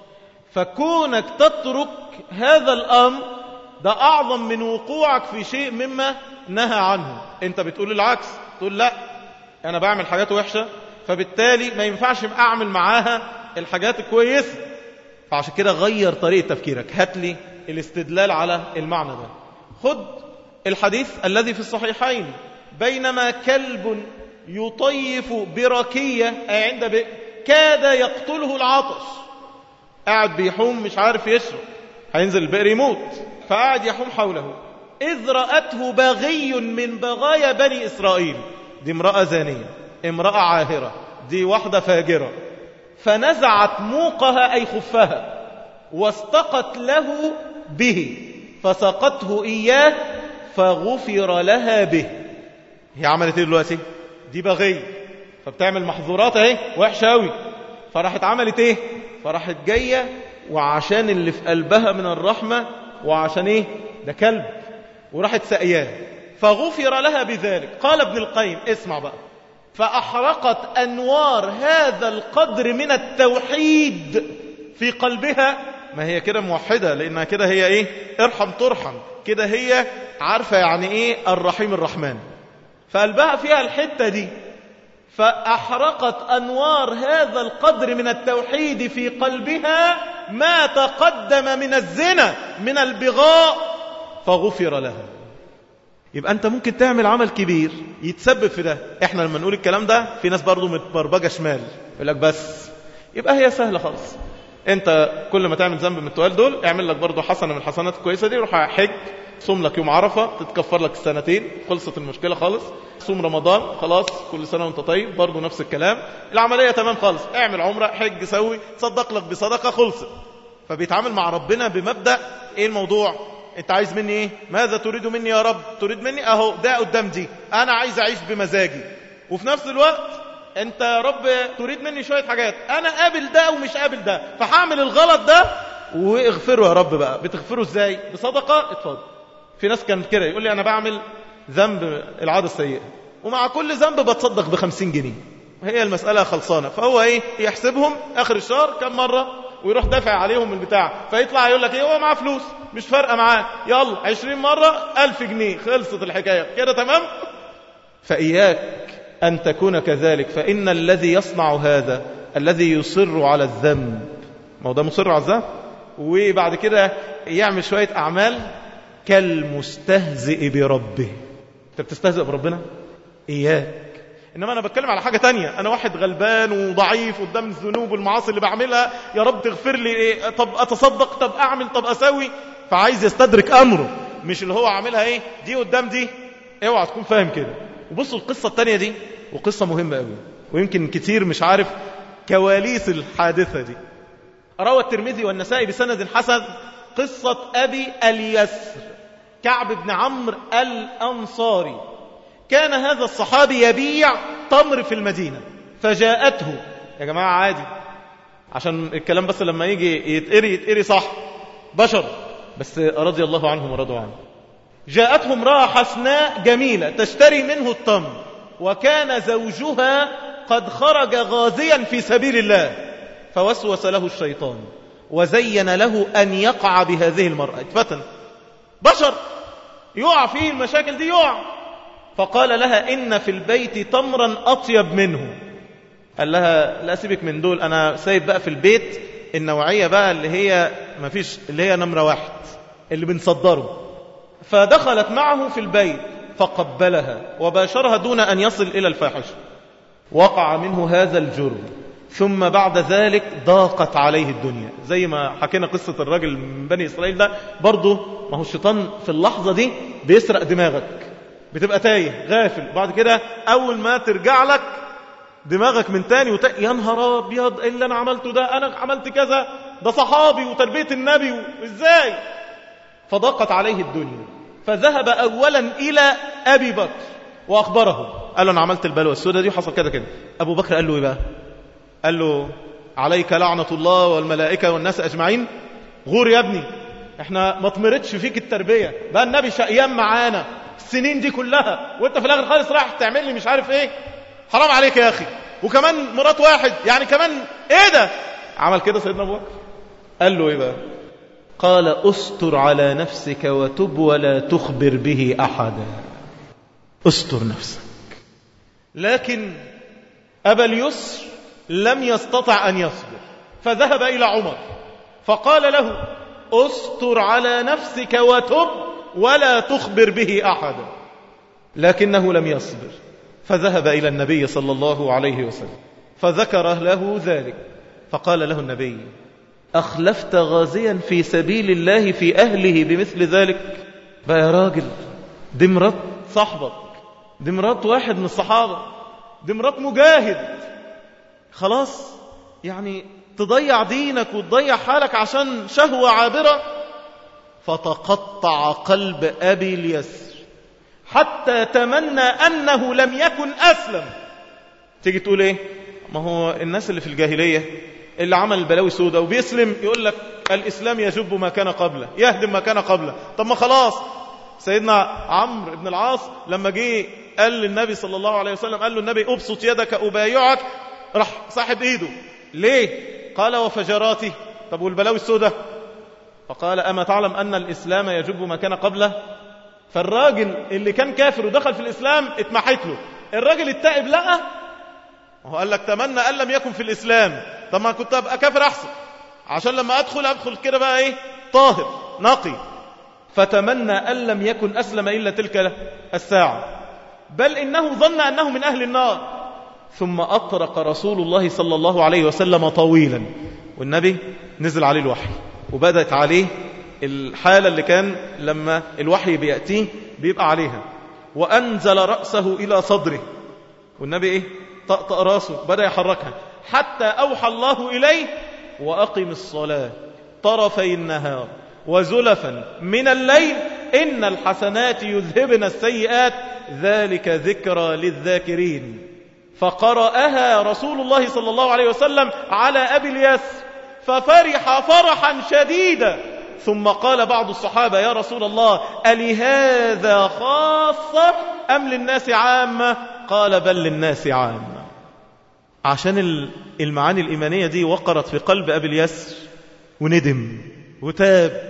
فكونك تترك هذا الأمر ده أعظم من وقوعك في شيء مما نهى عنه أنت بتقول العكس تقول لا أنا بعمل حاجات وحشة فبالتالي ما ينفعش أعمل معاها الحاجات الكويسة فعشان كده غير طريقة تفكيرك هات لي الاستدلال على المعنى ده خد الحديث الذي في الصحيحين بينما كلب يطيف بركية أي عند بئر كاد يقتله العطش قاعد بيحوم مش عارف يشرب هينزل البئر يموت فقاعد يحوم حوله إذ رأته بغي من بغايا بني إسرائيل دي امرأة زانية امرأة عاهرة دي واحدة فاجرة فنزعت موقها أي خفها واستقت له به فسقته إياه فغفر لها به هي عملت ايه دلوقتي دي بغي فبتعمل محظورات اهي وحشه قوي فراحت عملت ايه فراحت جايه وعشان اللي في قلبها من الرحمه وعشان ايه ده كلب وراحت سقياه فغفر لها بذلك قال ابن القيم اسمع بقى فأحرقت أنوار هذا القدر من التوحيد في قلبها ما هي كده موحدة لأنها كده هي إيه ارحم ترحم كده هي عارفة يعني إيه الرحيم الرحمن فقلبها فيها الحتة دي فأحرقت أنوار هذا القدر من التوحيد في قلبها ما تقدم من الزنا من البغاء فغفر لها يبقى أنت ممكن تعمل عمل كبير يتسبب في ده إحنا لما نقول الكلام ده في ناس برضو متبربجة شمال يقول لك بس يبقى هي سهلة خالص أنت كل ما تعمل ذنب من التوال دول اعمل لك برضو حسنة من الحسنات الكويسة دي روح حج صوم لك يوم عرفة تتكفر لك السنتين خلصت المشكلة خالص صوم رمضان خلاص كل سنة وانت طيب برضو نفس الكلام العملية تمام خالص اعمل عمرة حج سوي صدق لك بصدقة خلصت فبيتعامل مع ربنا بمبدأ ايه الموضوع انت عايز مني ايه ماذا تريد مني يا رب تريد مني اهو ده قدام دي انا عايز اعيش بمزاجي وفي نفس الوقت انت يا رب تريد مني شوية حاجات انا قابل ده ومش قابل ده فهعمل الغلط ده واغفره يا رب بقى بتغفره ازاي بصدقة اتفضل في ناس كان كده يقول لي انا بعمل ذنب العادة السيئة ومع كل ذنب بتصدق بخمسين جنيه هي المسألة خلصانة فهو ايه يحسبهم اخر الشهر كم مرة ويروح دافع عليهم البتاع فيطلع يقول لك ايه هو معاه فلوس مش فارقة معاه يلا عشرين مرة ألف جنيه خلصت الحكاية كده تمام فإياك أن تكون كذلك فإن الذي يصنع هذا الذي يصر على الذنب ما هو ده مصر على الذنب وبعد كده يعمل شوية أعمال كالمستهزئ بربه أنت بتستهزئ بربنا إياك إنما أنا بتكلم على حاجة تانية أنا واحد غلبان وضعيف قدام الذنوب والمعاصي اللي بعملها يا رب تغفر لي إيه طب أتصدق طب أعمل طب أسوي فعايز يستدرك أمره مش اللي هو عاملها إيه دي قدام دي اوعى تكون فاهم كده وبصوا القصة التانية دي وقصة مهمة قوي ويمكن كتير مش عارف كواليس الحادثة دي روى الترمذي والنسائي بسند حسن قصة أبي اليسر كعب بن عمرو الأنصاري كان هذا الصحابي يبيع تمر في المدينة فجاءته يا جماعة عادي عشان الكلام بس لما يجي يتقري يتقري صح بشر بس رضي الله عنهم ورضوا عنه جاءته امرأة حسناء جميلة تشتري منه التمر وكان زوجها قد خرج غازيا في سبيل الله فوسوس له الشيطان وزين له أن يقع بهذه المرأة اتفتن بشر يقع فيه المشاكل دي يقع فقال لها إن في البيت تمرا أطيب منه قال لها لا سيبك من دول أنا سايب بقى في البيت النوعية بقى اللي هي ما فيش اللي هي نمرة واحد اللي بنصدره فدخلت معه في البيت فقبلها وباشرها دون أن يصل إلى الفاحشة وقع منه هذا الجرم ثم بعد ذلك ضاقت عليه الدنيا زي ما حكينا قصة الراجل من بني إسرائيل ده برضه ما هو الشيطان في اللحظة دي بيسرق دماغك بتبقى تايه غافل بعد كده أول ما ترجع لك دماغك من تاني وت... يا نهار ابيض إيه اللي انا عملته ده انا عملت كذا ده صحابي وتربيه النبي ازاي فضاقت عليه الدنيا فذهب اولا الى ابي بكر واخبره قال له انا عملت البلوى السوداء دي وحصل كده كده ابو بكر قال له ايه بقى قال له عليك لعنه الله والملائكه والناس اجمعين غور يا ابني احنا ما طمرتش فيك التربيه بقى النبي شقيان معانا السنين دي كلها وانت في الاخر خالص رايح تعمل لي مش عارف ايه حرام عليك يا أخي وكمان مرات واحد يعني كمان إيه ده عمل كده سيدنا أبو بكر قال له إيه بقى قال أستر على نفسك وتب ولا تخبر به أحدا أستر نفسك لكن أبا اليسر لم يستطع أن يصبر فذهب إلى عمر فقال له أستر على نفسك وتب ولا تخبر به أحدا لكنه لم يصبر فذهب إلى النبي صلى الله عليه وسلم فذكر له ذلك فقال له النبي أخلفت غازيا في سبيل الله في أهله بمثل ذلك بقى يا راجل دي مرات صاحبك دي مرات واحد من الصحابة دي مرات مجاهد خلاص يعني تضيع دينك وتضيع حالك عشان شهوة عابرة فتقطع قلب أبي اليسر حتى تمنى أنه لم يكن أسلم تيجي تقول إيه ما هو الناس اللي في الجاهلية اللي عمل البلاوي سودة وبيسلم يقول لك الإسلام يجب ما كان قبله يهدم ما كان قبله طب ما خلاص سيدنا عمرو بن العاص لما جه قال للنبي صلى الله عليه وسلم قال له النبي أبسط يدك أبايعك راح صاحب إيده ليه قال وفجراتي طب والبلاوي السودة فقال أما تعلم أن الإسلام يجب ما كان قبله فالراجل اللي كان كافر ودخل في الإسلام اتمحت له الراجل التائب لقى هو قال لك تمنى أن لم يكن في الإسلام طب ما كنت أبقى كافر أحسن عشان لما أدخل أدخل كده بقى إيه طاهر نقي فتمنى أن لم يكن أسلم إلا تلك الساعة بل إنه ظن أنه من أهل النار ثم أطرق رسول الله صلى الله عليه وسلم طويلا والنبي نزل عليه الوحي وبدت عليه الحالة اللي كان لما الوحي بيأتيه بيبقى عليها وأنزل رأسه إلى صدره والنبي إيه طأطأ راسه بدأ يحركها حتى أوحى الله إليه وأقم الصلاة طرفي النهار وزلفا من الليل إن الحسنات يذهبن السيئات ذلك ذكرى للذاكرين فقرأها رسول الله صلى الله عليه وسلم على أبي اليسر ففرح فرحا شديدا ثم قال بعض الصحابة يا رسول الله ألهذا خاصة أم للناس عامة قال بل للناس عامة عشان المعاني الإيمانية دي وقرت في قلب أبي اليسر وندم وتاب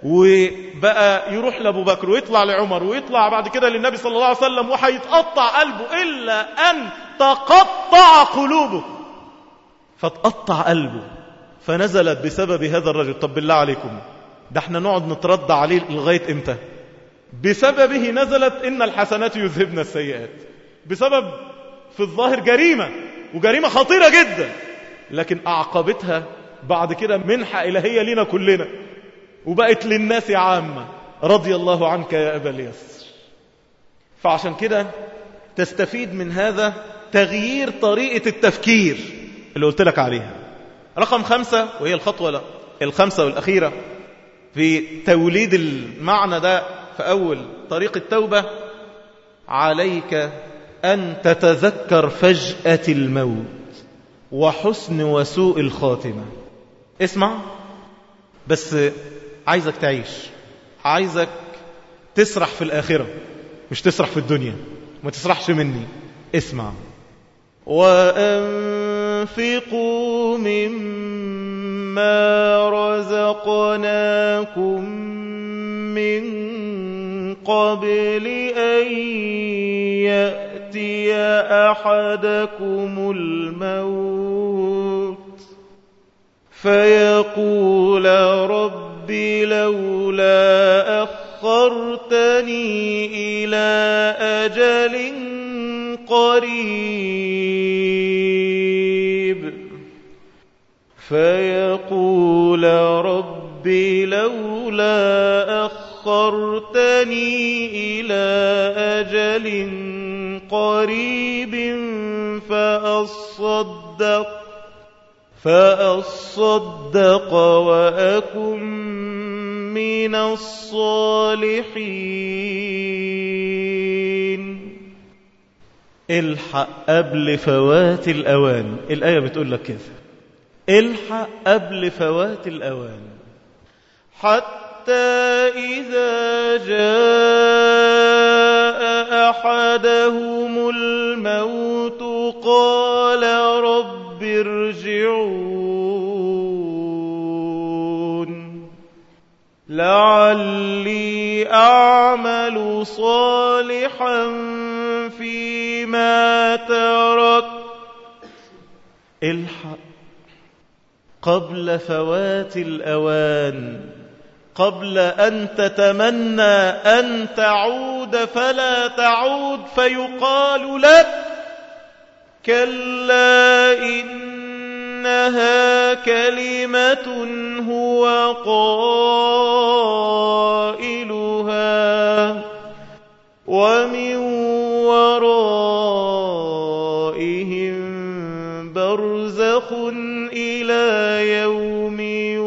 وبقى يروح لأبو بكر ويطلع لعمر ويطلع بعد كده للنبي صلى الله عليه وسلم وهيتقطع قلبه إلا أن تقطع قلوبه فتقطع قلبه فنزلت بسبب هذا الرجل طب بالله عليكم ده احنا نقعد نترد عليه لغاية امتى بسببه نزلت إن الحسنات يذهبن السيئات بسبب في الظاهر جريمة وجريمة خطيرة جدا لكن أعقبتها بعد كده منحة إلهية لنا كلنا وبقت للناس عامة رضي الله عنك يا أبا اليسر فعشان كده تستفيد من هذا تغيير طريقة التفكير اللي قلت لك عليها رقم خمسة وهي الخطوة الخمسة والأخيرة في توليد المعنى ده في أول طريق التوبة عليك أن تتذكر فجأة الموت وحسن وسوء الخاتمة اسمع بس عايزك تعيش عايزك تسرح في الآخرة مش تسرح في الدنيا ما تسرحش مني اسمع وأنفقوا مما رزقناكم من قبل أن يأتي أحدكم الموت فيقول رب لولا أخرتني إلى أجل قريب فيقول رب لولا أخرتني إلى أجل قريب فأصدق فأصدق وأكن من الصالحين الحق قبل فوات الأوان الآية بتقول لك كده الحق قبل فوات الأوان حتى إذا جاء أحدهم الموت قال رب ارجعون لعلي أعمل صالحا فيما ترك الحق قبل فوات الأوان قبل أن تتمنى أن تعود فلا تعود فيقال لك كلا إنها كلمة هو قائلها ومن ورائهم برزخ إلى يوم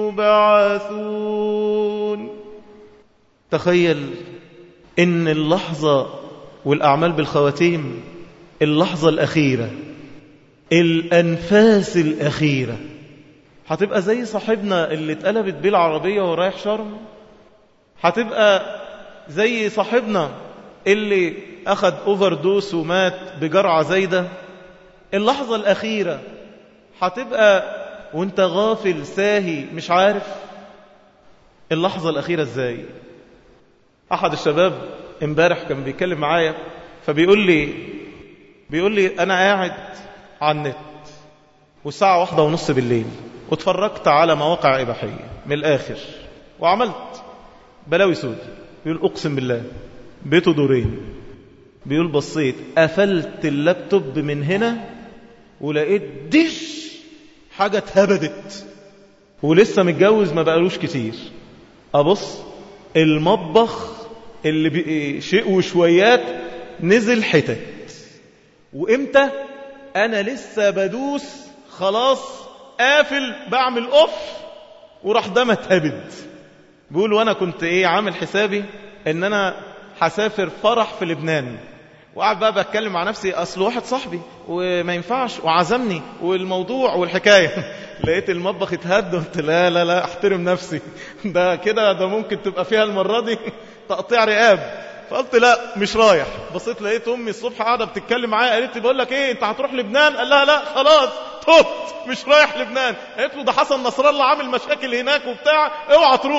يبعثون تخيل إن اللحظة والأعمال بالخواتيم اللحظة الأخيرة الأنفاس الأخيرة هتبقى زي صاحبنا اللي اتقلبت بيه العربية ورايح شرم هتبقى زي صاحبنا اللي أخذ أوفر دوس ومات بجرعة زايدة اللحظة الأخيرة هتبقى وانت غافل ساهي مش عارف اللحظة الأخيرة ازاي أحد الشباب امبارح كان بيتكلم معايا فبيقول لي بيقول لي أنا قاعد على النت والساعة واحدة ونص بالليل واتفرجت على مواقع إباحية من الآخر وعملت بلاوي سود بيقول أقسم بالله بيته دورين بيقول بصيت قفلت اللابتوب من هنا ولقيت دش حاجة اتهبدت ولسه متجوز ما بقالوش كتير أبص المطبخ اللي بي شيء وشويات نزل حتت وإمتى أنا لسه بدوس خلاص قافل بعمل أوف وراح ده متهبد بيقول وأنا كنت إيه عامل حسابي إن أنا هسافر فرح في لبنان وقعد بقى بتكلم مع نفسي اصل واحد صاحبي وما ينفعش وعزمني والموضوع والحكايه لقيت المطبخ اتهد قلت لا لا لا احترم نفسي ده كده ده ممكن تبقى فيها المره دي تقطيع رقاب فقلت لا مش رايح بصيت لقيت امي الصبح قاعده بتتكلم معايا قالت لي بقول لك ايه انت هتروح لبنان قال لها لا خلاص تبت مش رايح لبنان قالت له ده حسن نصر الله عامل مشاكل هناك وبتاع اوعى تروح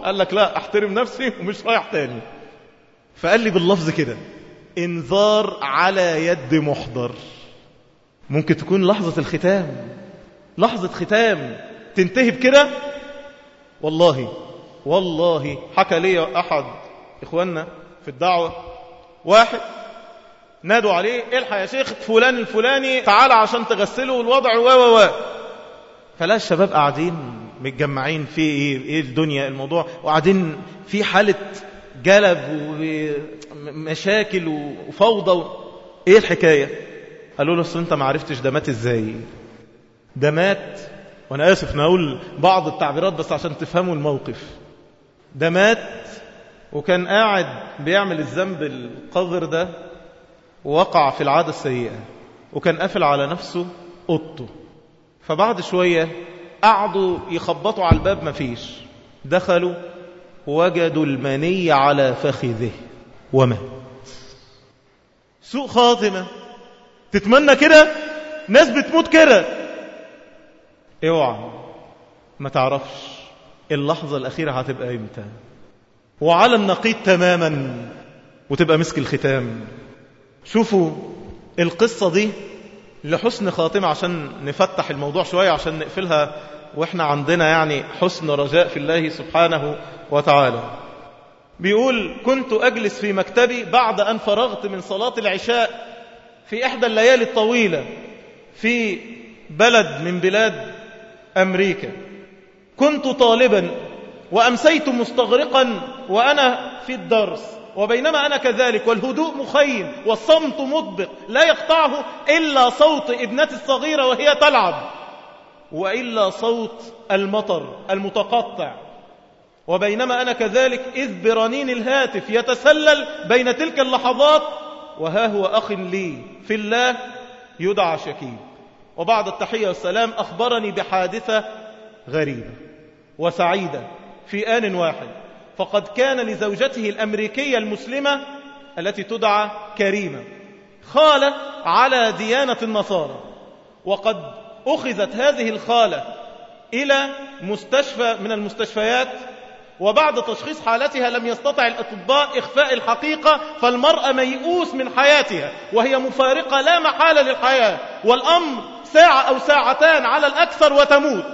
قال لك لا احترم نفسي ومش رايح تاني فقال لي باللفظ كده انذار على يد محضر ممكن تكون لحظة الختام لحظة ختام تنتهي بكده والله والله حكى لي أحد إخواننا في الدعوة واحد نادوا عليه الحق يا شيخ فلان الفلاني تعال عشان تغسله والوضع و و و فلا الشباب قاعدين متجمعين في ايه ايه الدنيا الموضوع وقاعدين في حالة جلب ومشاكل وفوضى ايه الحكاية قالوا له اصل انت ما عرفتش ده مات ازاي ده مات وانا اسف نقول بعض التعبيرات بس عشان تفهموا الموقف ده مات وكان قاعد بيعمل الذنب القذر ده ووقع في العادة السيئة وكان قافل على نفسه اوضته فبعد شوية قعدوا يخبطوا على الباب مفيش دخلوا وجدوا المني على فخذه ومات سوء خاتمة تتمنى كده ناس بتموت كده اوعى ما تعرفش اللحظة الأخيرة هتبقى امتى وعلى النقيض تماما وتبقى مسك الختام شوفوا القصة دي لحسن خاتمة عشان نفتح الموضوع شوية عشان نقفلها واحنا عندنا يعني حسن رجاء في الله سبحانه وتعالى بيقول كنت أجلس في مكتبي بعد أن فرغت من صلاة العشاء في إحدى الليالي الطويلة في بلد من بلاد أمريكا كنت طالبا وأمسيت مستغرقا وأنا في الدرس وبينما أنا كذلك والهدوء مخيم والصمت مطبق لا يقطعه إلا صوت ابنتي الصغيرة وهي تلعب وإلا صوت المطر المتقطع وبينما أنا كذلك إذ برنين الهاتف يتسلل بين تلك اللحظات وها هو أخ لي في الله يدعى شكيب وبعد التحية والسلام أخبرني بحادثة غريبة وسعيدة في آن واحد فقد كان لزوجته الأمريكية المسلمة التي تدعى كريمة خالة على ديانة النصارى وقد أخذت هذه الخالة إلى مستشفى من المستشفيات وبعد تشخيص حالتها لم يستطع الأطباء إخفاء الحقيقة فالمرأة ميؤوس من حياتها وهي مفارقة لا محالة للحياة والأمر ساعة أو ساعتان على الأكثر وتموت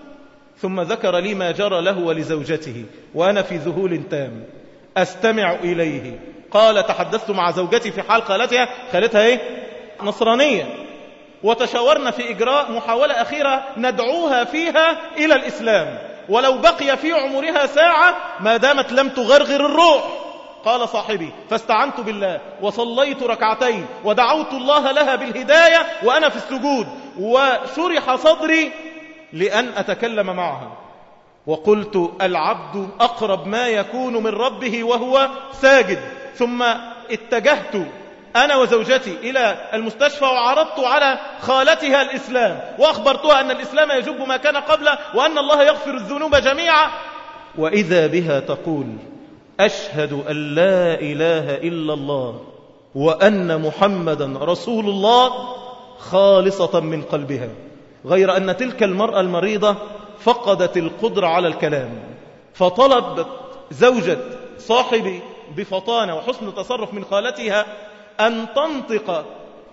ثم ذكر لي ما جرى له ولزوجته وأنا في ذهول تام أستمع إليه قال تحدثت مع زوجتي في حال خالتها خالتها إيه؟ نصرانية وتشاورنا في إجراء محاولة أخيرة ندعوها فيها إلى الإسلام ولو بقي في عمرها ساعة ما دامت لم تغرغر الروح قال صاحبي فاستعنت بالله وصليت ركعتين ودعوت الله لها بالهداية وأنا في السجود وشرح صدري لأن أتكلم معها وقلت العبد أقرب ما يكون من ربه وهو ساجد ثم اتجهت أنا وزوجتي إلى المستشفى وعرضت على خالتها الإسلام وأخبرتها أن الإسلام يجب ما كان قبله وأن الله يغفر الذنوب جميعا وإذا بها تقول أشهد أن لا إله إلا الله وأن محمدا رسول الله خالصة من قلبها غير أن تلك المرأة المريضة فقدت القدرة على الكلام فطلبت زوجة صاحبي بفطانة وحسن تصرف من خالتها أن تنطق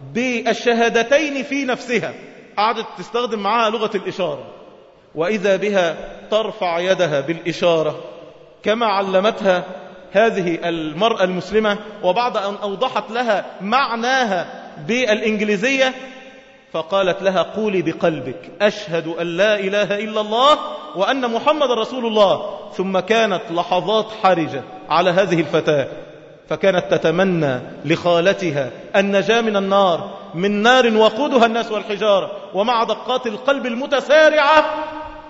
بالشهادتين في نفسها قعدت تستخدم معها لغة الإشارة وإذا بها ترفع يدها بالإشارة كما علمتها هذه المرأة المسلمة وبعد أن أوضحت لها معناها بالإنجليزية فقالت لها قولي بقلبك أشهد أن لا إله إلا الله وأن محمد رسول الله ثم كانت لحظات حرجة على هذه الفتاة فكانت تتمنى لخالتها النجاة من النار من نار وقودها الناس والحجارة ومع دقات القلب المتسارعة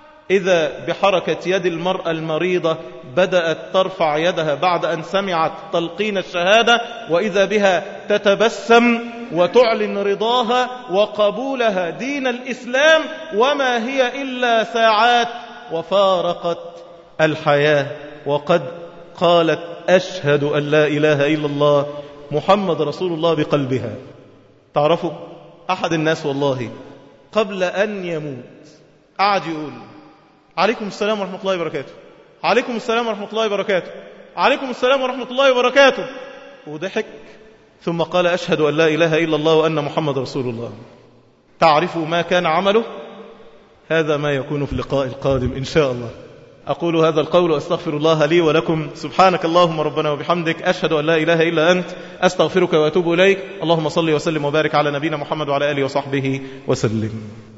إذا بحركة يد المرأة المريضة بدأت ترفع يدها بعد أن سمعت تلقين الشهادة وإذا بها تتبسم وتعلن رضاها وقبولها دين الإسلام وما هي إلا ساعات وفارقت الحياة وقد قالت أشهد أن لا إله إلا الله محمد رسول الله بقلبها تعرفوا أحد الناس والله قبل أن يموت قعد يقول عليكم السلام ورحمة الله وبركاته عليكم السلام ورحمة الله وبركاته عليكم السلام ورحمة الله وبركاته وضحك ثم قال أشهد أن لا إله إلا الله وأن محمد رسول الله تعرف ما كان عمله هذا ما يكون في اللقاء القادم إن شاء الله أقول هذا القول وأستغفر الله لي ولكم سبحانك اللهم ربنا وبحمدك أشهد أن لا إله إلا أنت أستغفرك وأتوب إليك اللهم صل وسلم وبارك على نبينا محمد وعلى آله وصحبه وسلم